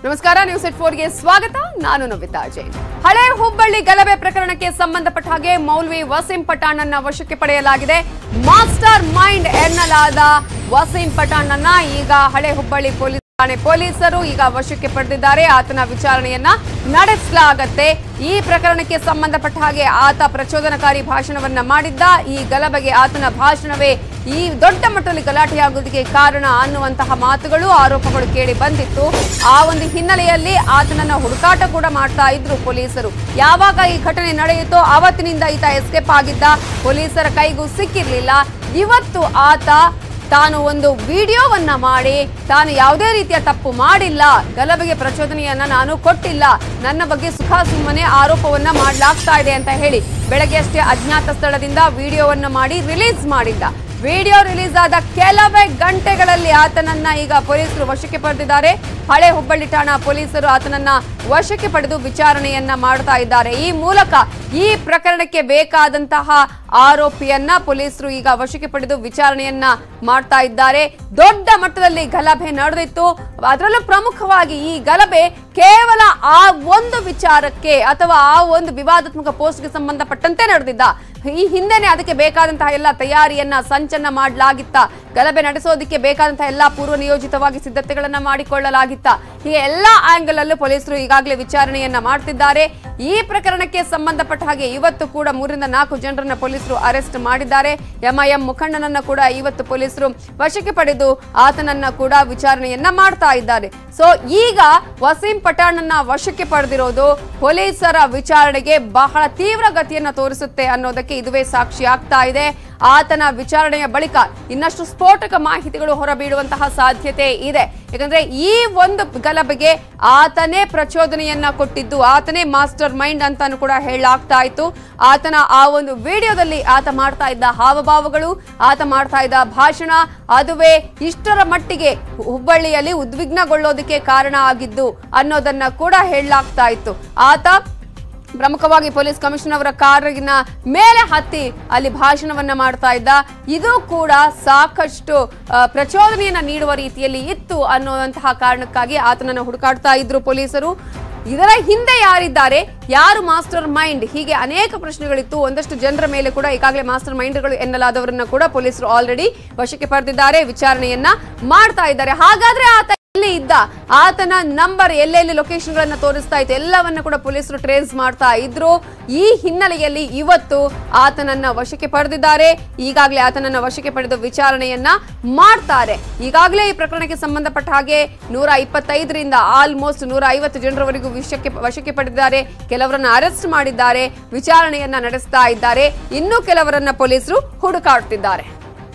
ನಮಸ್ಕಾರ ನ್ಯೂಸ್ ಎಟ್ ಫೋರ್ಗೆ ಸ್ವಾಗತ ನಾನು ನವಿತಾ ಜೈನ್ ಹಳೆ ಹುಬ್ಬಳ್ಳಿ ಗಲಭೆ ಪ್ರಕರಣಕ್ಕೆ ಸಂಬಂಧಪಟ್ಟ ಹಾಗೆ ಮೌಲ್ವಿ ವಸೀಂ ಪಠಾಣ್ ಅನ್ನ ವಶಕ್ಕೆ ಪಡೆಯಲಾಗಿದೆ ಮಾಸ್ಟರ್ ಮೈಂಡ್ ಎನ್ನಲಾದ ವಸೀಂ ಪಠಾಣ್ ಅನ್ನ ಈಗ ಹಳೆ ಹುಬ್ಬಳ್ಳಿ ಪೊಲೀಸ್ ಠಾಣೆ ಪೊಲೀಸರು ಈಗ ವಶಕ್ಕೆ ಪಡೆದಿದ್ದಾರೆ ಆತನ ವಿಚಾರಣೆಯನ್ನ ನಡೆಸಲಾಗತ್ತೆ ಈ ಪ್ರಕರಣಕ್ಕೆ ಸಂಬಂಧಪಟ್ಟ ಹಾಗೆ ಆತ ಪ್ರಚೋದನಕಾರಿ ಭಾಷಣವನ್ನ ಮಾಡಿದ್ದ ಈ ಗಲಭೆಗೆ ಆತನ ಭಾಷಣವೇ ಈ ದೊಡ್ಡ ಮಟ್ಟದಲ್ಲಿ ಗಲಾಟೆಯಾಗುವುದಕ್ಕೆ ಕಾರಣ ಅನ್ನುವಂತಹ ಮಾತುಗಳು ಆರೋಪಗಳು ಕೇಳಿ ಬಂದಿತ್ತು ಆ ಒಂದು ಹಿನ್ನೆಲೆಯಲ್ಲಿ ಆತನನ್ನ ಹುಡುಕಾಟ ಕೂಡ ಮಾಡ್ತಾ ಇದ್ರು ಪೊಲೀಸರು ಯಾವಾಗ ಈ ಘಟನೆ ನಡೆಯಿತೋ ಅವತ್ತಿನಿಂದ ಈತ ಎಸ್ಕೇಪ್ ಆಗಿದ್ದ ಪೊಲೀಸರ ಕೈಗೂ ಸಿಕ್ಕಿರ್ಲಿಲ್ಲ ಇವತ್ತು ಆತ ತಾನು ಒಂದು ವಿಡಿಯೋವನ್ನ ಮಾಡಿ ತಾನು ಯಾವುದೇ ರೀತಿಯ ತಪ್ಪು ಮಾಡಿಲ್ಲ ಗಲಭೆಗೆ ಪ್ರಚೋದನೆಯನ್ನ ನಾನು ಕೊಟ್ಟಿಲ್ಲ ನನ್ನ ಬಗ್ಗೆ ಸುಖ ಸುಮ್ಮನೆ ಆರೋಪವನ್ನ ಮಾಡಲಾಗ್ತಾ ಇದೆ ಅಂತ ಹೇಳಿ ಬೆಳಗ್ಗೆ ಅಷ್ಟೇ ಅಜ್ಞಾತ ಸ್ಥಳದಿಂದ ವಿಡಿಯೋವನ್ನ ಮಾಡಿ ರಿಲೀಸ್ ಮಾಡಿದ್ದ ವಿಡಿಯೋ ರಿಲೀಸ್ ಆದ ಕೆಲವೇ ಗಂಟೆಗಳಲ್ಲಿ ಆತನನ್ನ ಈಗ ಪೊಲೀಸರು ವಶಕ್ಕೆ ಪಡೆದಿದ್ದಾರೆ ಹಳೆ ಹುಬ್ಬಳ್ಳಿ ಠಾಣಾ ಪೊಲೀಸರು ಆತನನ್ನ ವಶಕ್ಕೆ ಪಡೆದು ವಿಚಾರಣೆಯನ್ನ ಮಾಡ್ತಾ ಇದ್ದಾರೆ ಈ ಮೂಲಕ ಈ ಪ್ರಕರಣಕ್ಕೆ ಬೇಕಾದಂತಹ ಆರೋಪಿಯನ್ನ ಪೊಲೀಸರು ಈಗ ವಶಕ್ಕೆ ಪಡೆದು ವಿಚಾರಣೆಯನ್ನ ಮಾಡ್ತಾ ಇದ್ದಾರೆ ದೊಡ್ಡ ಮಟ್ಟದಲ್ಲಿ ಗಲಭೆ ನಡೆದಿತ್ತು ಅದರಲ್ಲೂ ಪ್ರಮುಖವಾಗಿ ಈ ಗಲಭೆ ಕೇವಲ ಆ ಒಂದು ವಿಚಾರಕ್ಕೆ ಅಥವಾ ಆ ಒಂದು ವಿವಾದಾತ್ಮಕ ಪೋಸ್ಟ್ಗೆ ಸಂಬಂಧಪಟ್ಟಂತೆ ನಡೆದಿದ್ದ ಈ ಹಿಂದೆನೆ ಅದಕ್ಕೆ ಬೇಕಾದಂತಹ ಎಲ್ಲ ತಯಾರಿಯನ್ನ ಸಂಚನ್ನ ಮಾಡಲಾಗಿತ್ತ ಗಲಭೆ ನಡೆಸೋದಕ್ಕೆ ಬೇಕಾದಂತಹ ಎಲ್ಲಾ ಪೂರ್ವ ನಿಯೋಜಿತವಾಗಿ ಸಿದ್ಧತೆಗಳನ್ನ ಮಾಡಿಕೊಳ್ಳಲಾಗಿತ್ತ ಹೀಗೆ ಎಲ್ಲಾ ಆಂಗಲ್ ಅಲ್ಲೂ ಪೊಲೀಸರು ಈಗಾಗಲೇ ವಿಚಾರಣೆಯನ್ನ ಮಾಡ್ತಿದ್ದಾರೆ ಈ ಪ್ರಕರಣಕ್ಕೆ ಸಂಬಂಧಪಟ್ಟ ಹಾಗೆ ಇವತ್ತು ಕೂಡ ಮೂರರಿಂದ ನಾಲ್ಕು ಜನರನ್ನ ಪೊಲೀಸರು ಅರೆಸ್ಟ್ ಮಾಡಿದ್ದಾರೆ ಎಂಐಎಂ ಮುಖಂಡನನ್ನ ಕೂಡ ಇವತ್ತು ಪೊಲೀಸರು ವಶಕ್ಕೆ ಪಡೆದು ಆತನನ್ನ ಕೂಡ ವಿಚಾರಣೆಯನ್ನ ಮಾಡ್ತಾ ಇದ್ದಾರೆ ಸೊ ಈಗ ವಸೀಂ ಪಠಾಣನ್ನ ವಶಕ್ಕೆ ಪಡೆದಿರೋದು ಪೊಲೀಸರ ವಿಚಾರಣೆಗೆ ಬಹಳ ತೀವ್ರ ಗತಿಯನ್ನ ತೋರಿಸುತ್ತೆ ಅನ್ನೋದಕ್ಕೆ ಇದುವೇ ಸಾಕ್ಷಿ ಆಗ್ತಾ ಇದೆ ಆತನ ವಿಚಾರಣೆಯ ಬಳಿಕ ಇನ್ನಷ್ಟು ಸ್ಫೋಟಕ ಮಾಹಿತಿಗಳು ಹೊರಬೀಳುವಂತಹ ಸಾಧ್ಯತೆ ಇದೆ ಯಾಕಂದ್ರೆ ಈ ಒಂದು ಗಲಭೆಗೆ ಆತನೇ ಪ್ರಚೋದನೆಯನ್ನ ಕೊಟ್ಟಿದ್ದು ಆತನೇ ಮಾಸ್ಟರ್ ಮೈಂಡ್ ಅಂತಾನು ಕೂಡ ಹೇಳಲಾಗ್ತಾ ಇತ್ತು ಆತನ ಆ ಒಂದು ವಿಡಿಯೋದಲ್ಲಿ ಆತ ಮಾಡ್ತಾ ಇದ್ದ ಹಾವಭಾವಗಳು ಆತ ಮಾಡ್ತಾ ಇದ್ದ ಭಾಷಣ ಅದುವೇ ಇಷ್ಟರ ಮಟ್ಟಿಗೆ ಹುಬ್ಬಳ್ಳಿಯಲ್ಲಿ ಉದ್ವಿಗ್ನಗೊಳ್ಳೋದಕ್ಕೆ ಕಾರಣ ಆಗಿದ್ದು ಅನ್ನೋದನ್ನ ಕೂಡ ಹೇಳಲಾಗ್ತಾ ಇತ್ತು ಆತ ಪ್ರಮುಖವಾಗಿ ಪೊಲೀಸ್ ಕಮಿಷನರ್ ಅವರ ಕಾರಿನ ಮೇಲೆ ಹತ್ತಿ ಅಲ್ಲಿ ಭಾಷಣವನ್ನ ಮಾಡ್ತಾ ಇದ್ದ ಇದು ಕೂಡ ಸಾಕಷ್ಟು ಆ, ಪ್ರಚೋದನೆಯನ್ನ ನೀಡುವ ರೀತಿಯಲ್ಲಿ ಇತ್ತು ಅನ್ನುವಂತಹ ಕಾರಣಕ್ಕಾಗಿ ಆತನನ್ನು ಹುಡುಕಾಡ್ತಾ ಇದ್ರು ಪೊಲೀಸರು ಇದರ ಹಿಂದೆ ಯಾರಿದ್ದಾರೆ ಯಾರು ಮಾಸ್ಟರ್ ಮೈಂಡ್ ಹೀಗೆ ಅನೇಕ ಪ್ರಶ್ನೆಗಳಿತ್ತು ಒಂದಷ್ಟು ಜನರ ಮೇಲೆ ಕೂಡ ಈಗಾಗಲೇ ಮಾಸ್ಟರ್ ಮೈಂಡ್ಗಳು ಎನ್ನಲಾದವರನ್ನ ಕೂಡ ಪೊಲೀಸರು ಆಲ್ರೆಡಿ ವಶಕ್ಕೆ ಪಡೆದಿದ್ದಾರೆ ವಿಚಾರಣೆಯನ್ನ ಮಾಡ್ತಾ ಇದ್ದಾರೆ ಹಾಗಾದ್ರೆ ಆತ ಎಲ್ಲಿ ಇದ್ದ ಆತನ ನಂಬರ್ ಎಲ್ಲೆಲ್ಲಿ ಲೊಕೇಶನ್ ಗಳನ್ನ ತೋರಿಸ್ತಾ ಇತ್ತು ಎಲ್ಲವನ್ನ ಕೂಡ ಪೊಲೀಸರು ಟ್ರೇಸ್ ಮಾಡ್ತಾ ಇದ್ರು ಈ ಹಿನ್ನೆಲೆಯಲ್ಲಿ ಇವತ್ತು ಆತನನ್ನ ವಶಕ್ಕೆ ಪಡೆದಿದ್ದಾರೆ ಈಗಾಗಲೇ ಆತನನ್ನ ವಶಕ್ಕೆ ಪಡೆದು ವಿಚಾರಣೆಯನ್ನ ಮಾಡ್ತಾರೆ ಈಗಾಗಲೇ ಈ ಪ್ರಕರಣಕ್ಕೆ ಸಂಬಂಧಪಟ್ಟ ಹಾಗೆ ನೂರ ಇಪ್ಪತ್ತೈದರಿಂದ ಆಲ್ಮೋಸ್ಟ್ ನೂರ ಐವತ್ತು ಜನರವರೆಗೂ ವಿಷಯಕ್ಕೆ ವಶಕ್ಕೆ ಪಡೆದಿದ್ದಾರೆ ಕೆಲವರನ್ನ ಅರೆಸ್ಟ್ ಮಾಡಿದ್ದಾರೆ ವಿಚಾರಣೆಯನ್ನ ನಡೆಸ್ತಾ ಇದ್ದಾರೆ ಇನ್ನು ಕೆಲವರನ್ನ ಪೊಲೀಸರು ಹುಡುಕಾಡುತ್ತಿದ್ದಾರೆ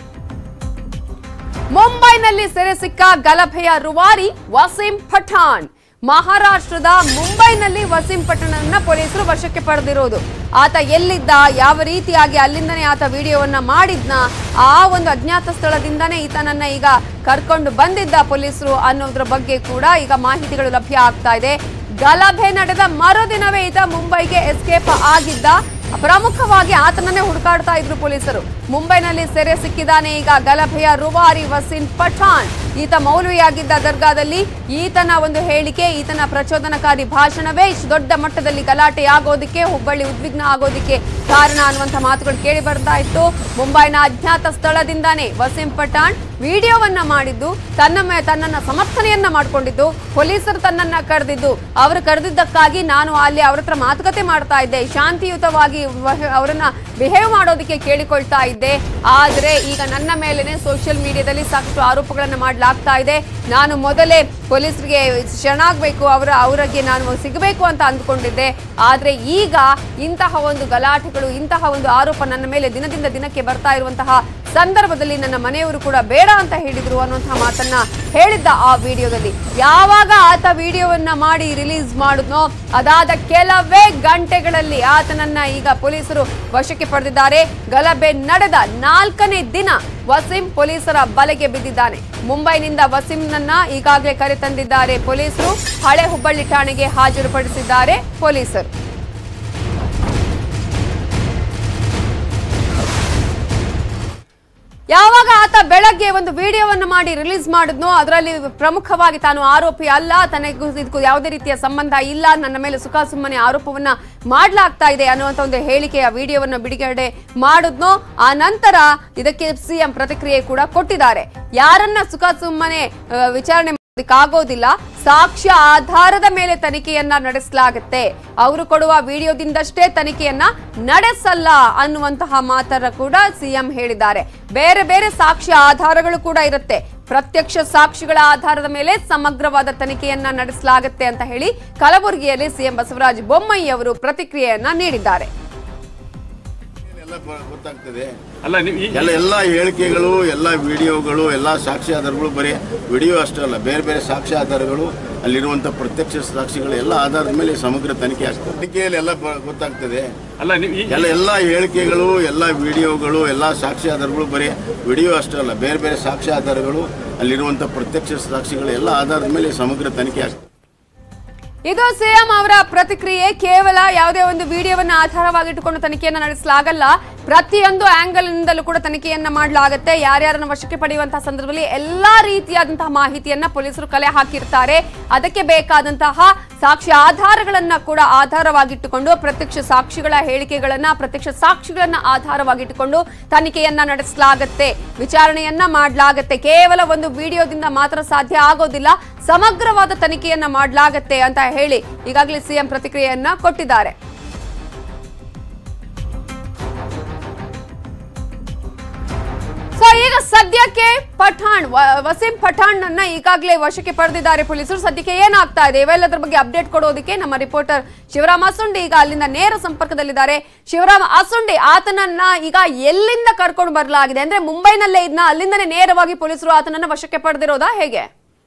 ಮುಂಬೈನಲ್ಲಿ ಸೆರೆ ಸಿಕ್ಕ ಗಲಭೆಯ ರುವಾರಿ ವಸೀಂ ಪಠಾಣ್ ಮಹಾರಾಷ್ಟ್ರದ ಮುಂಬೈನಲ್ಲಿ ವಸೀಂ ಪಠಾಣನ್ನ ಪೊಲೀಸರು ವಶಕ್ಕೆ ಪಡೆದಿರೋದು ಆತ ಎಲ್ಲಿದ್ದ ಯಾವ ರೀತಿಯಾಗಿ ಅಲ್ಲಿಂದನೇ ಆತ ವಿಡಿಯೋವನ್ನ ಮಾಡಿದ್ನ ಆ ಒಂದು ಅಜ್ಞಾತ ಸ್ಥಳದಿಂದನೇ ಈತನನ್ನ ಈಗ ಕರ್ಕೊಂಡು ಬಂದಿದ್ದ ಪೊಲೀಸರು ಅನ್ನೋದ್ರ ಬಗ್ಗೆ ಕೂಡ ಈಗ ಮಾಹಿತಿಗಳು ಲಭ್ಯ ಆಗ್ತಾ ಇದೆ ಗಲಭೆ ನಡೆದ ಮರುದಿನವೇ ಈತ ಮುಂಬೈಗೆ ಎಸ್ಕೇಪ್ ಆಗಿದ್ದ ಪ್ರಮುಖವಾಗಿ ಆತನನ್ನೇ ಹುಡುಕಾಡ್ತಾ ಇದ್ರು ಪೊಲೀಸರು ಮುಂಬೈನಲ್ಲಿ ಸೆರೆ ಸಿಕ್ಕಿದ್ದಾನೆ ಈಗ ಗಲಭೆಯ ರುವಾರಿ ವಸೀಂ ಪಠಾಣ್ ಈತ ಮೌಲ್ವಿಯಾಗಿದ್ದ ದರ್ಗಾದಲ್ಲಿ ಈತನ ಒಂದು ಹೇಳಿಕೆ ಈತನ ಪ್ರಚೋದನಕಾರಿ ಭಾಷಣವೇ ಇಷ್ಟು ದೊಡ್ಡ ಮಟ್ಟದಲ್ಲಿ ಗಲಾಟೆ ಆಗೋದಕ್ಕೆ ಹುಬ್ಬಳ್ಳಿ ಉದ್ವಿಗ್ನ ಆಗೋದಕ್ಕೆ ಕಾರಣ ಅನ್ನುವಂಥ ಮಾತುಗಳು ಕೇಳಿ ಬರ್ತಾ ಇತ್ತು ಮುಂಬೈನ ಅಜ್ಞಾತ ಸ್ಥಳದಿಂದಾನೇ ವಸೀಂ ಪಠಾಣ್ ವಿಡಿಯೋವನ್ನ ಮಾಡಿದ್ದು ತನ್ನ ಮೇ- ತನ್ನನ್ನ ಸಮರ್ಥನೆಯನ್ನ ಮಾಡಿಕೊಂಡಿದ್ದು ಪೊಲೀಸರು ತನ್ನನ್ನ ಕರೆದಿದ್ದು ಅವರು ಕರೆದಿದ್ದಕ್ಕಾಗಿ ನಾನು ಅಲ್ಲಿ ಅವ್ರ ಹತ್ರ ಮಾತುಕತೆ ಮಾಡ್ತಾ ಇದ್ದೆ ಶಾಂತಿಯುತವಾಗಿ ವಹ- ಅವರನ್ನ ಬಿಹೇವ್ ಮಾಡೋದಕ್ಕೆ ಕೇಳಿಕೊಳ್ತಾ ಇದ್ದೆ ಆದ್ರೆ ಈಗ ನನ್ನ ಮೇಲೆನೆ ಸೋಷಿಯಲ್ ಮೀಡಿಯಾದಲ್ಲಿ ಸಾಕಷ್ಟು ಆರೋಪಗಳನ್ನ ಮಾಡಲಾಗ್ತಾ ಇದೆ ನಾನು ಮೊದಲೇ ಪೊಲೀಸರಿಗೆ ಶರಣಾಗಬೇಕು ಅವರ ಅವರಿಗೆ ನಾನು ಸಿಗಬೇಕು ಅಂತ ಅಂದ್ಕೊಂಡಿದ್ದೆ ಆದ್ರೆ ಈಗ ಇಂತಹ ಒಂದು ಗಲಾಟೆಗಳು ಇಂತಹ ಒಂದು ಆರೋಪ ನನ್ನ ಮೇಲೆ ದಿನದಿಂದ ದಿನಕ್ಕೆ ಬರ್ತಾ ಇರುವಂತಹ ಸಂದರ್ಭದಲ್ಲಿ ನನ್ನ ಮನೆಯವರು ಕೂಡ ಬೇಡ ಅಂತ ಹೇಳಿದ್ರು ಅನ್ನುವಂತಹ ಮಾತನ್ನ ಹೇಳಿದ್ದ ಆ ವಿಡಿಯೋದಲ್ಲಿ ಯಾವಾಗ ಆತ ವಿಡಿಯೋವನ್ನ ಮಾಡಿ ರಿಲೀಸ್ ಮಾಡಿದ್ನೋ ಅದಾದ ಕೆಲವೇ ಗಂಟೆಗಳಲ್ಲಿ ಆತನನ್ನ ಈಗ ಪೊಲೀಸರು ವಶಕ್ಕೆ ಪಡೆದಿದ್ದಾರೆ ಗಲಭೆ ನಡೆದ ನಾಲ್ಕನೇ ದಿನ ವಸೀಂ ಪೊಲೀಸರ ಬಲೆಗೆ ಬಿದ್ದಿದ್ದಾನೆ ಮುಂಬೈನಿಂದ ವಸೀಂನನ್ನ ಈಗಾಗಲೇ ಕರೆತಂದಿದ್ದಾರೆ ಪೊಲೀಸರು ಹಳೆ ಹುಬ್ಬಳ್ಳಿ ಠಾಣೆಗೆ ಹಾಜರುಪಡಿಸಿದ್ದಾರೆ ಪೊಲೀಸರು ಯಾವಾಗ ಆತ ಬೆಳಗ್ಗೆ ಒಂದು ವಿಡಿಯೋವನ್ನು ಮಾಡಿ ರಿಲೀಸ್ ಮಾಡಿದ್ನೋ ಅದರಲ್ಲಿ ಪ್ರಮುಖವಾಗಿ ತಾನು ಆರೋಪಿ ಅಲ್ಲ ತನಗೂ ಇದಕ್ಕೂ ಯಾವುದೇ ರೀತಿಯ ಸಂಬಂಧ ಇಲ್ಲ ನನ್ನ ಮೇಲೆ ಸುಖ ಸುಮ್ಮನೆ ಆರೋಪವನ್ನ ಮಾಡ್ಲಾಗ್ತಾ ಇದೆ ಅನ್ನುವಂತ ಒಂದು ಹೇಳಿಕೆಯ ವಿಡಿಯೋವನ್ನು ಬಿಡುಗಡೆ ಮಾಡಿದ್ನೋ ಆ ನಂತರ ಇದಕ್ಕೆ ಸಿಎಂ ಪ್ರತಿಕ್ರಿಯೆ ಕೂಡ ಕೊಟ್ಟಿದ್ದಾರೆ ಯಾರನ್ನ ಸುಖ ಸುಮ್ಮನೆ ಆ, ವಿಚಾರಣೆ ಆಗೋದಿಲ್ಲ ಸಾಕ್ಷ್ಯ ಆಧಾರದ ಮೇಲೆ ತನಿಖೆಯನ್ನ ನಡೆಸಲಾಗುತ್ತೆ ಅವರು ಕೊಡುವ ವಿಡಿಯೋದಿಂದಷ್ಟೇ ತನಿಖೆಯನ್ನ ನಡೆಸಲ್ಲ ಅನ್ನುವಂತಹ ಮಾತರ ಕೂಡ ಸಿಎಂ ಹೇಳಿದ್ದಾರೆ ಬೇರೆ ಬೇರೆ ಸಾಕ್ಷ್ಯ ಆಧಾರಗಳು ಕೂಡ ಇರುತ್ತೆ ಪ್ರತ್ಯಕ್ಷ ಸಾಕ್ಷಿಗಳ ಆಧಾರದ ಮೇಲೆ ಸಮಗ್ರವಾದ ತನಿಖೆಯನ್ನ ನಡೆಸಲಾಗುತ್ತೆ ಅಂತ ಹೇಳಿ ಕಲಬುರಗಿಯಲ್ಲಿ ಸಿಎಂ ಬಸವರಾಜ ಬೊಮ್ಮಾಯಿ ಅವರು ಪ್ರತಿಕ್ರಿಯೆಯನ್ನ ನೀಡಿದ್ದಾರೆ ಎಲ್ಲ ಬ- ಗೊತ್ತಾಗ್ತದೆ ಅಲ್ಲ ನೀವು ಈ- ಎಲ್ಲ ಎಲ್ಲ ಹೇಳಿಕೆಗಳು ಎಲ್ಲ ವಿಡಿಯೋಗಳು ಎಲ್ಲ ಸಾಕ್ಷಿ ಆಧಾರಗಳು ಬರೀ ವಿಡಿಯೋ ಅಷ್ಟೇ ಅಲ್ಲ ಬೇರೆ ಬೇರೆ ಸಾಕ್ಷಿ ಆಧಾರಗಳು ಅಲ್ಲಿರುವಂಥ ಪ್ರತ್ಯಕ್ಷ ಸಾಕ್ಷಿಗಳು ಎಲ್ಲ ಆಧಾರದ ಮೇಲೆ ಸಮಗ್ರ ತನಿಖೆ ಆಗ್ತದೆ ತನಿಖೆಯಲ್ಲಿ ಎಲ್ಲ ಬ- ಗೊತ್ತಾಗ್ತದೆ ಅಲ್ಲ ನೀವು ಈ- ಎಲ್ಲ ಎಲ್ಲ ಹೇಳಿಕೆಗಳು ಎಲ್ಲ ವಿಡಿಯೋಗಳು ಎಲ್ಲ ಸಾಕ್ಷಿ ಆಧಾರಗಳು ಬರೀ ವಿಡಿಯೋ ಅಷ್ಟೇ ಅಲ್ಲ ಬೇರೆ ಬೇರೆ ಸಾಕ್ಷಿ ಆಧಾರಗಳು ಅಲ್ಲಿರುವಂಥ ಪ್ರತ್ಯಕ್ಷ ಸಾಕ್ಷಿಗಳು ಎಲ್ಲ ಆಧಾರದ ಮೇಲೆ ಸಮಗ್ರ ತನಿಖೆ ಆಗ್ತದೆ ಇದು ಸಿಎಂ ಅವರ ಪ್ರತಿಕ್ರಿಯೆ ಕೇವಲ ಯಾವುದೇ ಒಂದು ವಿಡಿಯೋವನ್ನ ಆಧಾರವಾಗಿಟ್ಟುಕೊಂಡು ತನಿಖೆಯನ್ನ ನಡೆಸಲಾಗಲ್ಲ ಪ್ರತಿಯೊಂದು ಆಂಗಲ್ ನಿಂದಲೂ ಕೂಡ ತನಿಖೆಯನ್ನ ಮಾಡಲಾಗುತ್ತೆ ಯಾರ್ಯಾರನ್ನ ವಶಕ್ಕೆ ಪಡೆಯುವಂತಹ ಸಂದರ್ಭದಲ್ಲಿ ಎಲ್ಲಾ ರೀತಿಯಾದಂತಹ ಮಾಹಿತಿಯನ್ನ ಪೊಲೀಸರು ಕಲೆ ಹಾಕಿರ್ತಾರೆ ಅದಕ್ಕೆ ಬೇಕಾದಂತಹ ಸಾಕ್ಷ್ಯ ಆಧಾರಗಳನ್ನ ಕೂಡ ಆಧಾರವಾಗಿಟ್ಟುಕೊಂಡು ಪ್ರತ್ಯಕ್ಷ ಸಾಕ್ಷಿಗಳ ಹೇಳಿಕೆಗಳನ್ನ ಪ್ರತ್ಯಕ್ಷ ಸಾಕ್ಷಿಗಳನ್ನ ಆಧಾರವಾಗಿಟ್ಟುಕೊಂಡು ತನಿಖೆಯನ್ನ ನಡೆಸಲಾಗುತ್ತೆ ವಿಚಾರಣೆಯನ್ನ ಮಾಡಲಾಗುತ್ತೆ ಕೇವಲ ಒಂದು ವಿಡಿಯೋದಿಂದ ಮಾತ್ರ ಸಾಧ್ಯ ಆಗೋದಿಲ್ಲ ಸಮಗ್ರವಾದ ತನಿಖೆಯನ್ನ ಮಾಡಲಾಗತ್ತೆ ಅಂತ ಹೇಳಿ ಈಗಾಗಲೇ ಸಿಎಂ ಪ್ರತಿಕ್ರಿಯೆಯನ್ನ ಕೊಟ್ಟಿದ್ದಾರೆ ಸೊ ಈಗ ಸದ್ಯಕ್ಕೆ ಪಠಾಣ್ ವ- ವಸೀಂ ಪಠಾಣ್ ಅನ್ನ ಈಗಾಗಲೇ ವಶಕ್ಕೆ ಪಡೆದಿದ್ದಾರೆ ಪೊಲೀಸರು ಸದ್ಯಕ್ಕೆ ಏನಾಗ್ತಾ ಇದೆ ಇವೆಲ್ಲದರ ಬಗ್ಗೆ ಅಪ್ಡೇಟ್ ಕೊಡೋದಕ್ಕೆ ನಮ್ಮ ರಿಪೋರ್ಟರ್ ಶಿವರಾಮ್ ಅಸುಂಡಿ ಈಗ ಅಲ್ಲಿಂದ ನೇರ ಸಂಪರ್ಕದಲ್ಲಿದ್ದಾರೆ ಶಿವರಾಮ್ ಅಸುಂಡಿ ಆತನನ್ನ ಈಗ ಎಲ್ಲಿಂದ ಕರ್ಕೊಂಡು ಬರಲಾಗಿದೆ ಅಂದ್ರೆ ಮುಂಬೈನಲ್ಲೇ ಇದ್ನ ಅಲ್ಲಿಂದನೇ ನೇರವಾಗಿ ಪೊಲೀಸರು ಆತನನ್ನ ವಶಕ್ಕೆ ಪಡೆದಿರೋದಾ ಹೇಗೆ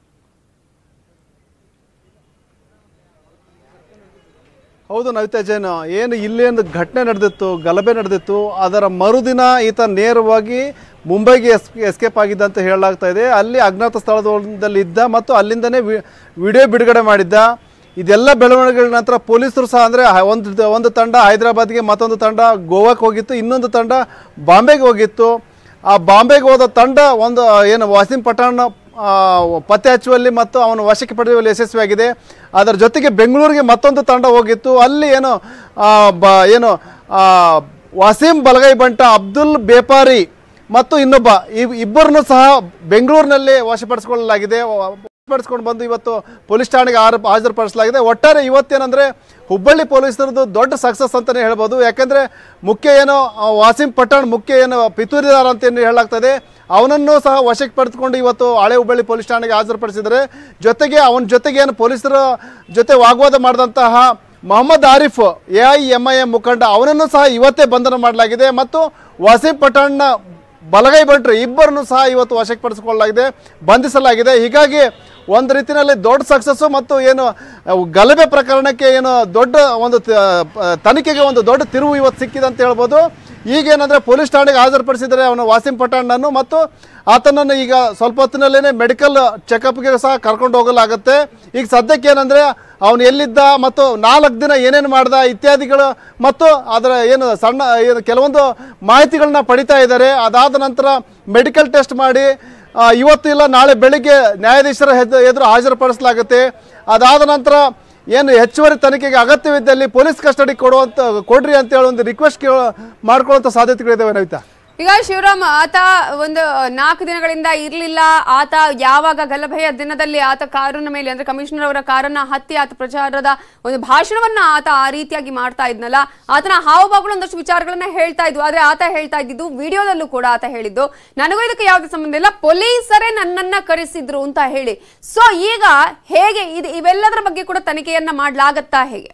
ಹೌದು ನವಿತಾ ಜೈನ್ ಏನು ಇಲ್ಲೇನು ಘಟನೆ ನಡೆದಿತ್ತು ಗಲಭೆ ನಡೆದಿತ್ತು ಅದರ ಮರುದಿನ ಈತ ನೇರವಾಗಿ ಮುಂಬೈಗೆ ಎಸ್ ಎಸ್ಕೇಪ್ ಆಗಿದ್ದ ಅಂತ ಹೇಳಲಾಗ್ತಾ ಇದೆ ಅಲ್ಲಿ ಅಜ್ಞಾತ ಸ್ಥಳದಲ್ಲಿ ಇದ್ದ ಮತ್ತು ಅಲ್ಲಿಂದನೇ ವಿ ವಿಡಿಯೋ ಬಿಡುಗಡೆ ಮಾಡಿದ್ದ ಇದೆಲ್ಲ ಬೆಳವಣಿಗೆಗಳ ನಂತರ ಪೊಲೀಸರು ಸಹ ಅಂದರೆ ಒಂದು ಒಂದು ತಂಡ ಹೈದರಾಬಾದ್ಗೆ ಮತ್ತೊಂದು ತಂಡ ಗೋವಾಕ್ಕೆ ಹೋಗಿತ್ತು ಇನ್ನೊಂದು ತಂಡ ಬಾಂಬೆಗೆ ಹೋಗಿತ್ತು ಆ ಬಾಂಬೆಗೆ ಹೋದ ತಂಡ ಒಂದು ಏನು ವಾಸಿಂ ಪಠಾಣ್ ಆ, ಪತ್ತೆ ಹಚ್ಚುವಲ್ಲಿ ಮತ್ತು ಅವನು ವಶಕ್ಕೆ ಪಡೆಯುವಲ್ಲಿ ಯಶಸ್ವಿಯಾಗಿದೆ ಅದರ ಜೊತೆಗೆ ಬೆಂಗಳೂರಿಗೆ ಮತ್ತೊಂದು ತಂಡ ಹೋಗಿತ್ತು ಅಲ್ಲಿ ಏನು ಆ, ಬ ಏನು ಆ, ವಾಸೀಂ ಬಲಗೈ ಬಂಟ ಅಬ್ದುಲ್ ಬೇಪಾರಿ ಮತ್ತು ಇನ್ನೊಬ್ಬ ಇವ್ ಇಬ್ಬರನ್ನು ಸಹ ಬೆಂಗಳೂರಿನಲ್ಲಿ ವಶಪಡಿಸಿಕೊಳ್ಳಲಾಗಿದೆ ವಶಪಡಿಸ್ಕೊಂಡು ಬಂದು ಇವತ್ತು ಪೊಲೀಸ್ ಠಾಣೆಗೆ ಆರ ಹಾಜರುಪಡಿಸಲಾಗಿದೆ ಒಟ್ಟಾರೆ ಇವತ್ತೇನಂದ್ರೆ ಹುಬ್ಬಳ್ಳಿ ಪೊಲೀಸರದ್ದು ದೊಡ್ಡ ಸಕ್ಸಸ್ ಅಂತಲೇ ಹೇಳ್ಬೋದು ಯಾಕೆಂದ್ರೆ ಮುಖ್ಯ ಏನು ಆ, ವಾಸಿಂ ಪಠಾಣ್ ಮುಖ್ಯ ಏನು ಪಿತೂರಿದಾರ ಅಂತ ಏನು ಹೇಳಲಾಗ್ತದೆ ಅವನನ್ನು ಸಹ ವಶಕ್ಕೆ ಪಡೆದುಕೊಂಡು ಇವತ್ತು ಹಳೆ ಹುಬ್ಬಳ್ಳಿ ಪೊಲೀಸ್ ಠಾಣೆಗೆ ಹಾಜರುಪಡಿಸಿದರೆ ಜೊತೆಗೆ ಅವನ ಜೊತೆಗೆ ಏನು ಪೊಲೀಸರ ಜೊತೆ ವಾಗ್ವಾದ ಮಾಡಿದಂತಹ Mohammed Arif A I M I M ಮುಖಂಡ ಅವನನ್ನು ಸಹ ಇವತ್ತೇ ಬಂಧನ ಮಾಡಲಾಗಿದೆ ಮತ್ತು ವಾಸಿಂ ಪಠಾಣ್ನ ಬಲಗೈ ಬಂಟ್ರು ಇಬ್ಬರನ್ನು ಸಹ ಇವತ್ತು ವಶಕ್ಕೆ ಪಡಿಸಿಕೊಳ್ಳಲಾಗಿದೆ ಬಂಧಿಸಲಾಗಿದೆ ಹೀಗಾಗಿ ಒಂದು ರೀತಿಯಲ್ಲಿ ದೊಡ್ಡ ಸಕ್ಸಸ್ಸು ಮತ್ತು ಏನು ಅವು ಗಲಭೆ ಪ್ರಕರಣಕ್ಕೆ ಏನು ದೊಡ್ಡ ಒಂದು ತ- ತನಿಖೆಗೆ ಒಂದು ದೊಡ್ಡ ತಿರುವು ಇವತ್ತು ಸಿಕ್ಕಿದೆ ಅಂತ ಹೇಳ್ಬೋದು ಈಗೇನಂದರೆ ಪೊಲೀಸ್ ಠಾಣೆಗೆ ಹಾಜರುಪಡಿಸಿದರೆ ಅವನು ವಾಸಿಂ ಪಠಾಣ್ಣನ್ನು ಮತ್ತು ಆತನನ್ನು ಈಗ ಸ್ವಲ್ಪ ಹೊತ್ತಿನಲ್ಲೇ ಮೆಡಿಕಲ್ ಚೆಕಪ್ಗೆ ಸಹ ಕರ್ಕೊಂಡು ಹೋಗಲಾಗುತ್ತೆ ಈಗ ಸದ್ಯಕ್ಕೆ ಏನಂದರೆ ಅವನು ಎಲ್ಲಿದ್ದ ಮತ್ತು ನಾಲ್ಕು ದಿನ ಏನೇನು ಮಾಡ್ದ ಇತ್ಯಾದಿಗಳು ಮತ್ತು ಅದರ ಏನು ಸಣ್ಣ ಏನು ಕೆಲವೊಂದು ಮಾಹಿತಿಗಳನ್ನ ಪಡಿತಾ ಇದ್ದಾರೆ ಅದಾದ ನಂತರ ಮೆಡಿಕಲ್ ಟೆಸ್ಟ್ ಮಾಡಿ ಆ, ಇವತ್ತು ಇಲ್ಲ ನಾಳೆ ಬೆಳಿಗ್ಗೆ ನ್ಯಾಯಾಧೀಶರ ಹೆದ್- ಎದುರು ಹಾಜರುಪಡಿಸಲಾಗುತ್ತೆ ಅದಾದ ನಂತರ ಏನು ಹೆಚ್ಚುವರಿ ತನಿಖೆಗೆ ಅಗತ್ಯವಿದ್ದಲ್ಲಿ ಪೊಲೀಸ್ ಕಸ್ಟಡಿ ಕೊಡುವಂತ ಕೊಡ್ರಿ ಅಂತ ಹೇಳಿ ಒಂದು ರಿಕ್ವೆಸ್ಟ್ ಕೇಳ ಮಾಡ್ಕೊಳ್ಳುವಂಥ ಸಾಧ್ಯತೆಗಳಿದ್ದಾವೆ ನವಿತಾ ಈಗ ಶಿವರಾಮ್ ಆತ ಒಂದು ನಾಲ್ಕು ದಿನಗಳಿಂದ ಇರ್ಲಿಲ್ಲ ಆತ ಯಾವಾಗ ಗಲಭೆಯ ದಿನದಲ್ಲಿ ಆತ ಕಾರಿನ ಮೇಲೆ ಅಂದ್ರೆ ಕಮಿಷನರ್ ಅವರ ಕಾರನ್ನ ಹತ್ತಿ ಆತ ಪ್ರಚಾರದ ಒಂದು ಭಾಷಣವನ್ನ ಆತ ಆ ರೀತಿಯಾಗಿ ಮಾಡ್ತಾ ಇದ್ನಲ್ಲ ಆತನ ಹಾವಭಾವಗಳು ಒಂದಷ್ಟು ವಿಚಾರಗಳನ್ನ ಹೇಳ್ತಾ ಇದ್ವು ಆದ್ರೆ ಆತ ಹೇಳ್ತಾ ಇದ್ದಿದ್ದು ವಿಡಿಯೋದಲ್ಲೂ ಕೂಡ ಆತ ಹೇಳಿದ್ದು ನನಗೂ ಇದಕ್ಕೆ ಯಾವುದೇ ಸಂಬಂಧ ಇಲ್ಲ ಪೊಲೀಸರೇ ನನ್ನನ್ನ ಕರೆಸಿದ್ರು ಅಂತ ಹೇಳಿ ಸೊ ಈಗ ಹೇಗೆ ಇದು ಇವೆಲ್ಲದರ ಬಗ್ಗೆ ಕೂಡ ತನಿಖೆಯನ್ನ ಮಾಡ್ಲಾಗತ್ತಾ ಹೇಗೆ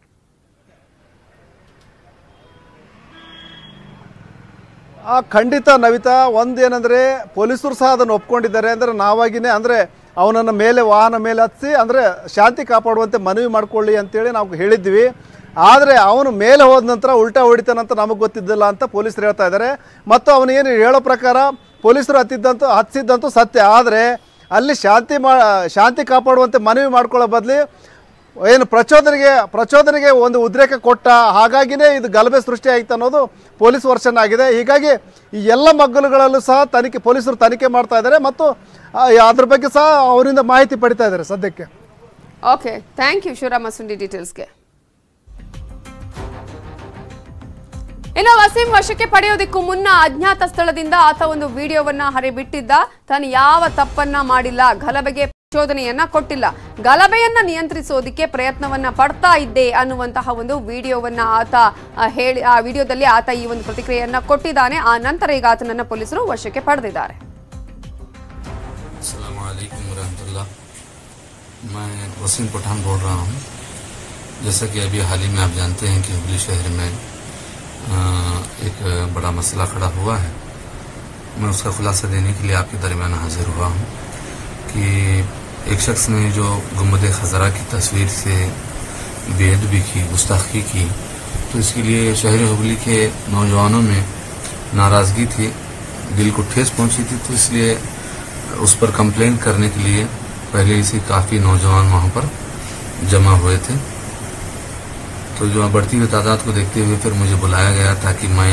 ಆ ಖಂಡಿತ ನವಿತಾ ಒಂದೇನೆಂದರೆ ಪೊಲೀಸರು ಸಹ ಅದನ್ನು ಒಪ್ಕೊಂಡಿದ್ದಾರೆ ಅಂದರೆ ನಾವಾಗಿನೇ ಅಂದರೆ ಅವನನ್ನು ಮೇಲೆ ವಾಹನ ಮೇಲೆ ಹತ್ತಿಸಿ ಅಂದರೆ ಶಾಂತಿ ಕಾಪಾಡುವಂತೆ ಮನವಿ ಮಾಡ್ಕೊಳ್ಳಿ ಅಂತೇಳಿ ನಾವು ಹೇಳಿದ್ವಿ ಆದರೆ ಅವನು ಮೇಲೆ ಹೋದ ನಂತರ ಉಲ್ಟಾ ಹೊಡಿತಾನಂತ ನಮಗೆ ಗೊತ್ತಿದ್ದಿಲ್ಲ ಅಂತ ಪೊಲೀಸರು ಹೇಳ್ತಾ ಇದ್ದಾರೆ ಮತ್ತು ಅವನು ಏನು ಹೇಳೋ ಪ್ರಕಾರ ಪೊಲೀಸರು ಹತ್ತಿದ್ದಂತೂ ಹತ್ತಿಸಿದ್ದಂತೂ ಸತ್ಯ ಆದರೆ ಅಲ್ಲಿ ಶಾಂತಿ ಮಾ ಶಾಂತಿ ಕಾಪಾಡುವಂತೆ ಮನವಿ ಮಾಡ್ಕೊಳ್ಳೋ ಬದಲಿ ಏನು ಪ್ರಚೋದನೆಗೆ ಪ್ರಚೋದನೆಗೆ ಒಂದು ಉದ್ರೇಕ ಕೊಟ್ಟ ಹಾಗಾಗಿನೇ ಇದು ಗಲಭೆ ಸೃಷ್ಟಿ ಆಯ್ತು ಅನ್ನೋದು ಪೊಲೀಸ್ ವರ್ಷನ್ ಆಗಿದೆ ಹೀಗಾಗಿ ಈ ಎಲ್ಲ ಮಗ್ಗಲುಗಳಲ್ಲೂ ಸಹ ತನಿಖೆ ಪೊಲೀಸರು ತನಿಖೆ ಮಾಡ್ತಾ ಇದ್ದಾರೆ ಮತ್ತು ಆ, ಅದ್ರ ಬಗ್ಗೆ ಸಹ ಅವರಿಂದ ಮಾಹಿತಿ ಪಡಿತಾ ಇದ್ದಾರೆ ಸದ್ಯಕ್ಕೆ okay thank you Shivarama Sundi ಡೀಟೇಲ್ಸ್ಗೆ ಇನ್ನು ವಸೀಂ ವಶಕ್ಕೆ ಪಡೆಯೋದಕ್ಕೂ ಮುನ್ನ ಅಜ್ಞಾತ ಸ್ಥಳದಿಂದ ಆತ ಒಂದು ವಿಡಿಯೋವನ್ನ ಹರಿಬಿಟ್ಟಿದ್ದ ತಾನು ಯಾವ ತಪ್ಪನ್ನ ಮಾಡಿಲ್ಲ ಗಲಭೆಗೆ ಪ್ರಚೋದನೆಯನ್ನ ಕೊಟ್ಟಿಲ್ಲ ಗಲಭೆಯನ್ನ ನಿಯಂತ್ರಿಸೋದಕ್ಕೆ ಪ್ರಯತ್ನವನ್ನ ಪಡ್ತಾ ಇದ್ದೆ ಅನ್ನುವಂತಹ ಒಂದು ವಿಡಿಯೋವನ್ನ ಆತ ಆ, ಹೇಳಿ ಆ ವಿಡಿಯೋದಲ್ಲಿ ಆತ ಈ ಒಂದು ಪ್ರತಿಕ್ರಿಯೆಯನ್ನ ಕೊಟ್ಟಿದ್ದಾನೆ ಆ ನಂತರ ಈಗ ಆತನನ್ನ ಪೊಲೀಸರು ವಶಕ್ಕೆ ಪಡೆದಿದ್ದಾರೆ अलैक्म वरहमतुल्लाह मैं वसीम पठान बोल रहा हूँ जैसा कि अभी हाल ही में आप जानते हैं कि हुगली शहर में अ, एक बड़ा मसला खड़ा हुआ है मैं उसका खुलासा देने के लिए आपके दरमियान हाजिर हुआ हूँ कि एक शख्स ने जो गुम्बद खजरा की तस्वीर से बेदबी की गुस्ताखी की तो इसके लिए शहर हुगली के नौजवानों में नाराज़गी थी दिल को ठेस पहुंची थी तो इसलिए उस पर कंप्लेंट करने के लिए पहले ही से काफ़ी नौजवान वहाँ पर जमा हुए थे तो जो बढ़ती हुई तादाद को देखते हुए फिर मुझे बुलाया गया ताकि मैं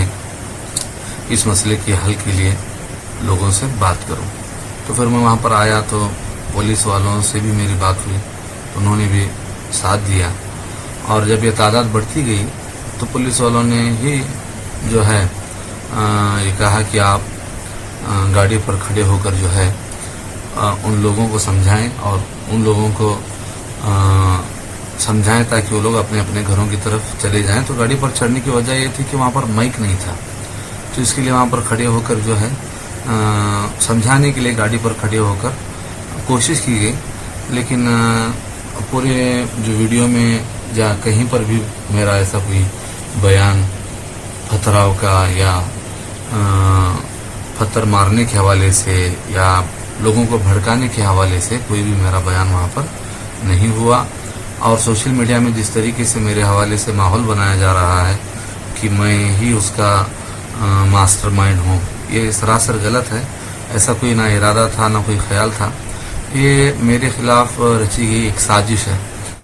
इस मसले के हल के लिए लोगों से बात करूं तो फिर मैं वहाँ पर आया तो पुलिस वालों से भी मेरी बात हुई तो उन्होंने भी साथ दिया और जब ये तादाद बढ़ती गई तो पुलिस वालों ने ही जो है अ, ये कहा कि आप अ, गाड़ी पर खड़े होकर जो है अ, उन लोगों को समझाएं और उन लोगों को अ, समझाएं ताकि वो लोग अपने अपने घरों की तरफ चले जाएं तो गाड़ी पर चढ़ने की वजह ये थी कि वहाँ पर माइक नहीं था तो इसके लिए वहाँ पर खड़े होकर जो है अ, समझाने के लिए गाड़ी पर खड़े होकर कोशिश की गई लेकिन अ, पूरे जो वीडियो में या कहीं पर भी मेरा ऐसा कोई बयान पथराव का या अ, पत्थर मारने के हवाले से या लोगों को भड़काने के हवाले से कोई भी मेरा बयान वहाँ पर नहीं हुआ और सोशल मीडिया में जिस तरीके से मेरे हवाले से माहौल बनाया जा रहा है कि मैं ही उसका मास्टरमाइंड हूँ ये सरासर गलत है ऐसा कोई ना इरादा था ना कोई ख्याल था ये मेरे खिलाफ रची गई एक साजिश है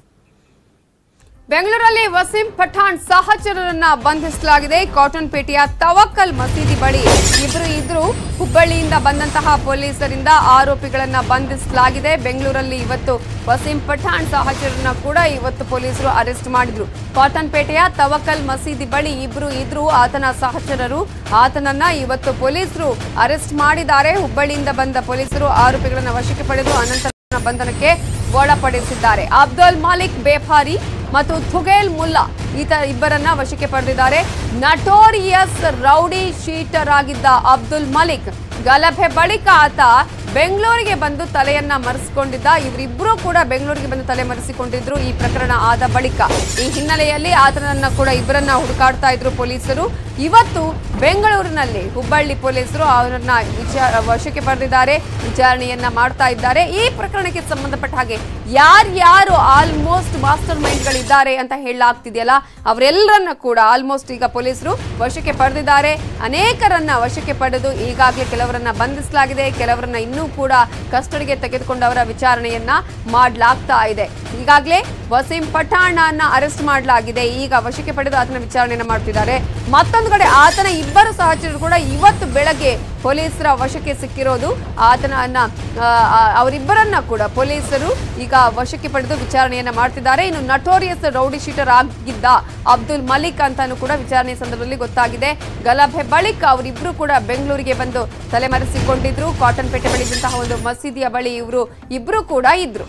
ಬೆಂಗಳೂರಲ್ಲಿ ವಸೀಂ ಪಠಾಣ್ ಸಹಚರರನ್ನ ಬಂಧಿಸಲಾಗಿದೆ ಕಾಟನ್ ಪೇಟೆಯ ತವಕ್ಕಲ್ ಮಸೀದಿ ಬಳಿ ಇಬ್ರು ಇದ್ರು ಹುಬ್ಬಳ್ಳಿಯಿಂದ ಬಂದಂತಹ ಪೊಲೀಸರಿಂದ ಆರೋಪಿಗಳನ್ನ ಬಂಧಿಸಲಾಗಿದೆ ಬೆಂಗಳೂರಲ್ಲಿ ಇವತ್ತು ವಸೀಂ ಪಠಾಣ್ ಸಹಚರರನ್ನ ಕೂಡ ಇವತ್ತು ಪೊಲೀಸರು ಅರೆಸ್ಟ್ ಮಾಡಿದ್ರು ಕಾಟನ್ ಪೇಟೆಯ ತವಕ್ಕಲ್ ಮಸೀದಿ ಬಳಿ ಇಬ್ರು ಇದ್ರು ಆತನ ಸಹಚರರು ಆತನನ್ನ ಇವತ್ತು ಪೊಲೀಸರು ಅರೆಸ್ಟ್ ಮಾಡಿದ್ದಾರೆ ಹುಬ್ಬಳ್ಳಿಯಿಂದ ಬಂದ ಪೊಲೀಸರು ಆರೋಪಿಗಳನ್ನ ವಶಕ್ಕೆ ಪಡೆದು ಅನಂತರ ಬಂಧನಕ್ಕೆ ಒಳಪಡಿಸಿದ್ದಾರೆ ಅಬ್ದುಲ್ ಮಾಲಿಕ್ ಬೇಫಾರಿ ಮತ್ತು ಥುಗೇಲ್ ಮುಲ್ಲಾ ಈತ ಇಬ್ಬರನ್ನ ವಶಕ್ಕೆ ಪಡೆದಿದ್ದಾರೆ ನಟೋರಿಯಸ್ ರೌಡಿ ಶೀಟರ್ ಆಗಿದ್ದ ಅಬ್ದುಲ್ ಮಲಿಕ್ ಗಲಭೆ ಬಳಿಕ ಆತ ಬೆಂಗಳೂರಿಗೆ ಬಂದು ತಲೆಯನ್ನ ಮರೆಸಿಕೊಂಡಿದ್ದ ಇವರಿಬ್ಬರು ಕೂಡ ಬೆಂಗಳೂರಿಗೆ ಬಂದು ತಲೆ ಮರೆಸಿಕೊಂಡಿದ್ರು ಈ ಪ್ರಕರಣ ಆದ ಬಳಿಕ ಈ ಹಿನ್ನೆಲೆಯಲ್ಲಿ ಆತನನ್ನ ಕೂಡ ಇಬ್ಬರನ್ನ ಹುಡುಕಾಡ್ತಾ ಇದ್ರು ಪೊಲೀಸರು ಇವತ್ತು ಬೆಂಗಳೂರಿನಲ್ಲಿ ಹುಬ್ಬಳ್ಳಿ ಪೊಲೀಸರು ಅವರನ್ನ ವಿಚಾರ ವಶಕ್ಕೆ ಪಡೆದಿದ್ದಾರೆ ವಿಚಾರಣೆಯನ್ನ ಮಾಡ್ತಾ ಇದ್ದಾರೆ ಈ ಪ್ರಕರಣಕ್ಕೆ ಸಂಬಂಧಪಟ್ಟ ಹಾಗೆ ಯಾರ್ಯಾರು ಆಲ್ಮೋಸ್ಟ್ ಮಾಸ್ಟರ್ ಮೈಂಡ್ಗಳಿದ್ದಾರೆ ಅಂತ ಹೇಳಲಾಗ್ತಿದೆಯಲ್ಲ ಅವರೆಲ್ಲರನ್ನ ಕೂಡ ಆಲ್ಮೋಸ್ಟ್ ಈಗ ಪೊಲೀಸರು ವಶಕ್ಕೆ ಪಡೆದಿದ್ದಾರೆ ಅನೇಕರನ್ನ ವಶಕ್ಕೆ ಪಡೆದು ಈಗಾಗಲೇ ಕೆಲವರನ್ನ ಬಂಧಿಸಲಾಗಿದೆ ಕೆಲವರನ್ನ ಇನ್ನೂ ಕೂಡ ಕಸ್ಟಡಿಗೆ ತೆಗೆದುಕೊಂಡವರ ವಿಚಾರಣೆಯನ್ನ ಮಾಡಲಾಗ್ತಾ ಇದೆ ಈಗಾಗಲೇ ವಸೀಂ ಪಠಾಣನ ಅರೆಸ್ಟ್ ಮಾಡಲಾಗಿದೆ ಈಗ ವಶಕ್ಕೆ ಪಡೆದು ಆತನ ವಿಚಾರಣೆಯನ್ನ ಮಾಡ್ತಿದ್ದಾರೆ ಮತ್ತೊಂದು ಕಡೆ ಆತನ ಇಬ್ಬರು ಸಹಚರರು ಕೂಡ ಇವತ್ತು ಬೆಳಗ್ಗೆ ಪೊಲೀಸರ ವಶಕ್ಕೆ ಸಿಕ್ಕಿರೋದು ಆತನನ್ನ ಆ, ಆ, ಅವರಿಬ್ಬರನ್ನ ಕೂಡ ಪೊಲೀಸರು ಈಗ ವಶಕ್ಕೆ ಪಡೆದು ವಿಚಾರಣೆಯನ್ನ ಮಾಡ್ತಿದ್ದಾರೆ ಇನ್ನು ನಟೋರಿಯಸ್ ರೌಡಿ ಶೀಟರ್ ಆಗಿದ್ದ ಅಬ್ದುಲ್ ಮಲಿಕ್ ಅಂತಾನು ಕೂಡ ವಿಚಾರಣೆ ಸಂದರ್ಭದಲ್ಲಿ ಗೊತ್ತಾಗಿದೆ ಗಲಭೆ ಬಳಿಕ ಅವರಿಬ್ರು ಕೂಡ ಬೆಂಗಳೂರಿಗೆ ಬಂದು ತಲೆಮರೆಸಿಕೊಂಡಿದ್ರು ಕಾಟನ್ ಪೇಟೆ ಬಳಿ ಇದ್ದಂತಹ ಒಂದು ಮಸೀದಿಯ ಬಳಿ ಇವರು ಇಬ್ರು ಕೂಡ ಇದ್ರು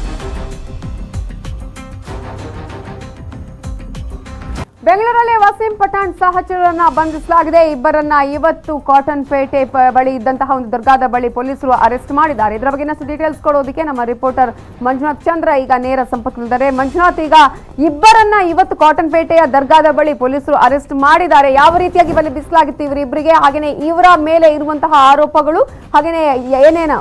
ಬೆಂಗಳೂರಲ್ಲಿ ವಸೀಂ ಪಠಾಣ್ ಸಹಚರರನ್ನ ಬಂಧಿಸಲಾಗಿದೆ ಇಬ್ಬರನ್ನ ಇವತ್ತು ಕಾಟನ್ ಪೇಟೆ ಪ- ಬಳಿ ಇದ್ದಂತಹ ಒಂದು ದರ್ಗಾದ ಬಳಿ ಪೊಲೀಸರು ಅರೆಸ್ಟ್ ಮಾಡಿದ್ದಾರೆ ಇದರ ಬಗ್ಗೆ ಇನ್ನಷ್ಟು ಡೀಟೇಲ್ಸ್ ಕೊಡೋದಕ್ಕೆ ನಮ್ಮ ರಿಪೋರ್ಟರ್ ಮಂಜುನಾಥ್ ಚಂದ್ರ ಈಗ ನೇರ ಸಂಪರ್ಕದಲ್ಲಿದ್ದಾರೆ ಮಂಜುನಾಥ್ ಈಗ ಇಬ್ಬರನ್ನ ಇವತ್ತು ಕಾಟನ್ ಪೇಟೆಯ ದರ್ಗಾದ ಬಳಿ ಪೊಲೀಸರು ಅರೆಸ್ಟ್ ಮಾಡಿದ್ದಾರೆ ಯಾವ ರೀತಿಯಾಗಿ ಬಂಧಿಸಲಾಗಿತ್ತು ಇವರಿಬ್ಬರಿಗೆ ಹಾಗೆಯೇ ಇವರ ಮೇಲೆ ಇರುವಂತಹ ಆರೋಪಗಳು ಹಾಗೆಯೇ ಏನೇನ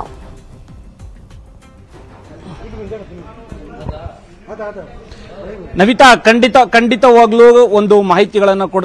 ನವಿತಾ ಖಂಡಿತ ಖಂಡಿತವಾಗ್ಲೂ ಒಂದು ಮಾಹಿತಿಗಳನ್ನ ಕೊಡ್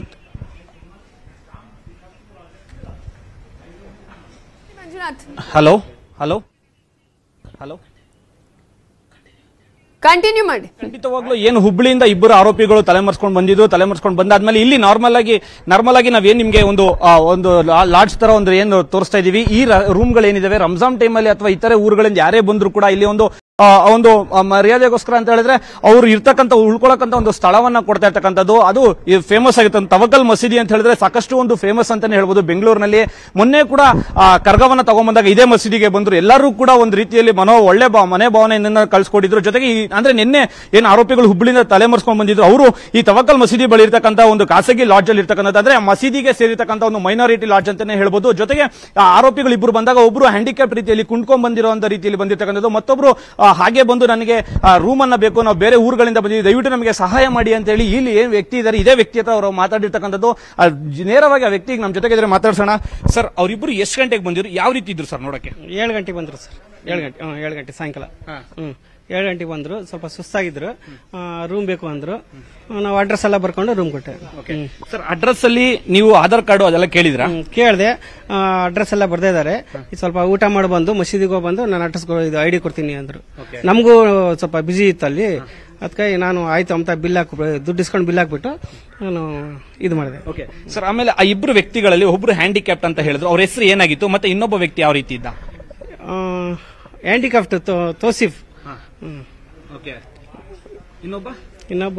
Manjunath hello hello hello continue ಮಾಡಿ ಖಂಡಿತವಾಗ್ಲೂ ಏನು ಹುಬ್ಳಿಯಿಂದ ಇಬ್ಬರು ಆರೋಪಿಗಳು ತಲೆಮರೆಸ್ಕೊಂಡು ಬಂದಿದ್ರು ತಲೆಮರೆಸ್ಕೊಂಡು ಬಂದಾದ್ಮೇಲೆ ಇಲ್ಲಿ ನಾರ್ಮಲ್ ಆಗಿ ನಾರ್ಮಲ್ ಆಗಿ ನಾವೇನ್ ನಿಮ್ಗೆ ಒಂದು ಆ, ಒಂದು ಲಾಡ್ಜ್ ತರ ಒಂದು ಏನು ತೋರಿಸ್ತಾ ಇದೀವಿ ಈ ರೂಮ್ಗಳು ಏನಿದಾವೆ ರಂಜಾನ್ ಟೈಮಲ್ಲಿ ಅಥವಾ ಇತರೆ ಊರುಗಳಿಂದ ಯಾರೇ ಬಂದ್ರು ಕೂಡ ಇಲ್ಲಿ ಒಂದು ಆ, ಒಂದು ಆ, ಮರ್ಯಾದೆಗೋಸ್ಕರ ಅಂತ ಹೇಳಿದ್ರೆ ಅವರು ಇರ್ತಕ್ಕಂಥ ಉಳ್ಕೊಳಕ್ಕಂತ ಒಂದು ಸ್ಥಳವನ್ನ ಕೊಡ್ತಾ ಇರ್ತಕ್ಕಂಥದ್ದು ಅದು ಫೇಮಸ್ ಆಗಿತ್ತು ತವಕಲ್ ಮಸೀದಿ ಅಂತ ಹೇಳಿದ್ರೆ ಸಾಕಷ್ಟು ಒಂದು ಫೇಮಸ್ ಅಂತಾನೆ ಹೇಳ್ಬೋದು ಬೆಂಗಳೂರಿನಲ್ಲಿ ಮೊನ್ನೆ ಕೂಡ ಆ, ಕರ್ಗವನ್ನ ತಗೊಂಬಂದಾಗ ಇದೇ ಮಸೀದಿಗೆ ಬಂದ್ರು ಎಲ್ಲರೂ ಕೂಡ ಒಂದು ರೀತಿಯಲ್ಲಿ ಮನೋ ಒಳ್ಳೆ ಭಾ- ಮನೆ ಭಾವನೆಯನ್ನ ಕಳ್ಸಿಕೊಟ್ಟಿದ್ರು ಜೊತೆಗೆ ಈ- ಅಂದ್ರೆ ನಿನ್ನೆ ಏನು ಆರೋಪಿಗಳು ಹುಬ್ಳಿಂದ ತಲೆಮರೆಸ್ಕೊಂಡು ಬಂದಿದ್ರು ಅವರು ಈ ತವಕಲ್ ಮಸೀದಿ ಬಳಿ ಇರ್ತಕ್ಕಂಥ ಒಂದು ಖಾಸಗಿ ಲಾಡ್ಜ್ ಅಲ್ಲಿ ಇರ್ತಕ್ಕಂಥ ಅಂದ್ರೆ ಆ ಮಸೀದಿಗೆ ಸೇರಿರ್ತಕ್ಕಂಥ ಒಂದು ಮೈನಾರಿಟಿ ಲಾಡ್ಜ್ ಅಂತಾನೆ ಹೇಳ್ಬೋದು ಜೊತೆಗೆ ಆ ಆರೋಪಿಗಳು ಇಬ್ಬರು ಬಂದಾಗ ಒಬ್ರು ಹ್ಯಾಂಡಿಕ್ಯಾಪ್ ರೀತಿಯಲ್ಲಿ ಕುಂಡ್ಕೊಂಡ್ ಬಂದಿರುವಂತ ರೀತಿಯಲ್ಲಿ ಬಂದಿರ್ತಕ್ಕಂಥದ್ದು ಮತ್ತೊಬ್ರು ಆ, ಹಾಗೆ ಬಂದು ನನಗೆ ರೂಮ್ ಅನ್ನ ಬೇಕು ನಾವು ಬೇರೆ ಊರುಗಳಿಂದ ಬಂದಿದ್ದೀವಿ ದಯವಿಟ್ಟು ನಮಗೆ ಸಹಾಯ ಮಾಡಿ ಅಂತ ಹೇಳಿ ಇಲ್ಲಿ ಏನ್ ವ್ಯಕ್ತಿ ಇದ್ದಾರೆ ಇದೇ ವ್ಯಕ್ತಿ ಹತ್ರ ಅವರು ಮಾತಾಡಿರ್ತಕ್ಕಂಥದ್ದು ಆ, ಜ- ನೇರವಾಗಿ ಆ ವ್ಯಕ್ತಿಗೆ ನಮ್ಮ ಜೊತೆಗೆ ಇದ್ರೆ ಮಾತಾಡ್ಸೋಣ ಸರ್ ಅವರಿಬ್ಬರು ಎಷ್ಟು ಗಂಟೆಗೆ ಬಂದಿದ್ರು ಯಾವ ರೀತಿ ಇದ್ರು ಸರ್ ನೋಡಕ್ಕೆ ಏಳು ಗಂಟೆಗೆ ಬಂದ್ರು ಸರ್ ಏಳು ಗಂಟೆ ಹ್ಮ್, ಏಳು ಗಂಟೆ ಸಾಯಂಕಾಲ ಹ್ಮ್ ಏಳು ಗಂಟೆಗೆ ಬಂದ್ರು ಸ್ವಲ್ಪ ಸುಸ್ತಾಗಿದ್ರು ರೂಮ್ ಬೇಕು ಅಂದ್ರು ನಾವು ಅಡ್ರೆಸ್ ಎಲ್ಲ ಬರ್ಕೊಂಡು ರೂಮ್ ಕೊಟ್ಟೆ ಹ್ಮ್. ಸರ್ ಅಡ್ರೆಸ್ ಅಲ್ಲಿ ನೀವು ಆಧಾರ್ ಕಾರ್ಡು ಅದೆಲ್ಲ ಕೇಳಿದ್ರ ಹ್ಮ್, ಕೇಳ್ದೆ ಅಡ್ರೆಸ್ ಎಲ್ಲ ಬರ್ದಿದ್ದಾರೆ ಈ ಸ್ವಲ್ಪ ಊಟ ಮಾಡಿ ಬಂದು ಮಸೀದಿಗೆ ಹೋಗಿ ಬಂದು ನಾನು ಅಡ್ರೆಸ್ ಇದು ಐಡಿ ಕೊಡ್ತೀನಿ ಅಂದ್ರು ನಮಗೂ ಸ್ವಲ್ಪ ಬಿಜಿ ಇತ್ತು ಅಲ್ಲಿ ಅದಕ್ಕೆ ನಾನು ಆಯ್ತು ಅಂತ ಬಿಲ್ ಹಾಕಿ ದುಡ್ಡು ಇಸ್ಕೊಂಡು ಬಿಲ್ ಹಾಕ್ಬಿಟ್ಟು ನಾನು ಇದು ಮಾಡಿದೆ ಓಕೆ ಸರ್ ಆಮೇಲೆ ಆ ಇಬ್ಬರು ವ್ಯಕ್ತಿಗಳಲ್ಲಿ ಒಬ್ರು ಹ್ಯಾಂಡಿಕ್ಯಾಪ್ಟ್ ಅಂತ ಹೇಳಿದ್ರು ಅವ್ರ ಹೆಸರು ಏನಾಗಿತ್ತು ಮತ್ತೆ ಇನ್ನೊಬ್ಬ ವ್ಯಕ್ತಿ ಯಾವ ರೀತಿ ಇದ್ದ ಹ್ಯಾಂಡಿಕ್ರಾಫ್ಟ್ ತೋಸಿಫ್ ಹ್ಮ್. ಓಕೆ ಇನ್ನೊಬ್ಬ ಇನ್ನೊಬ್ಬ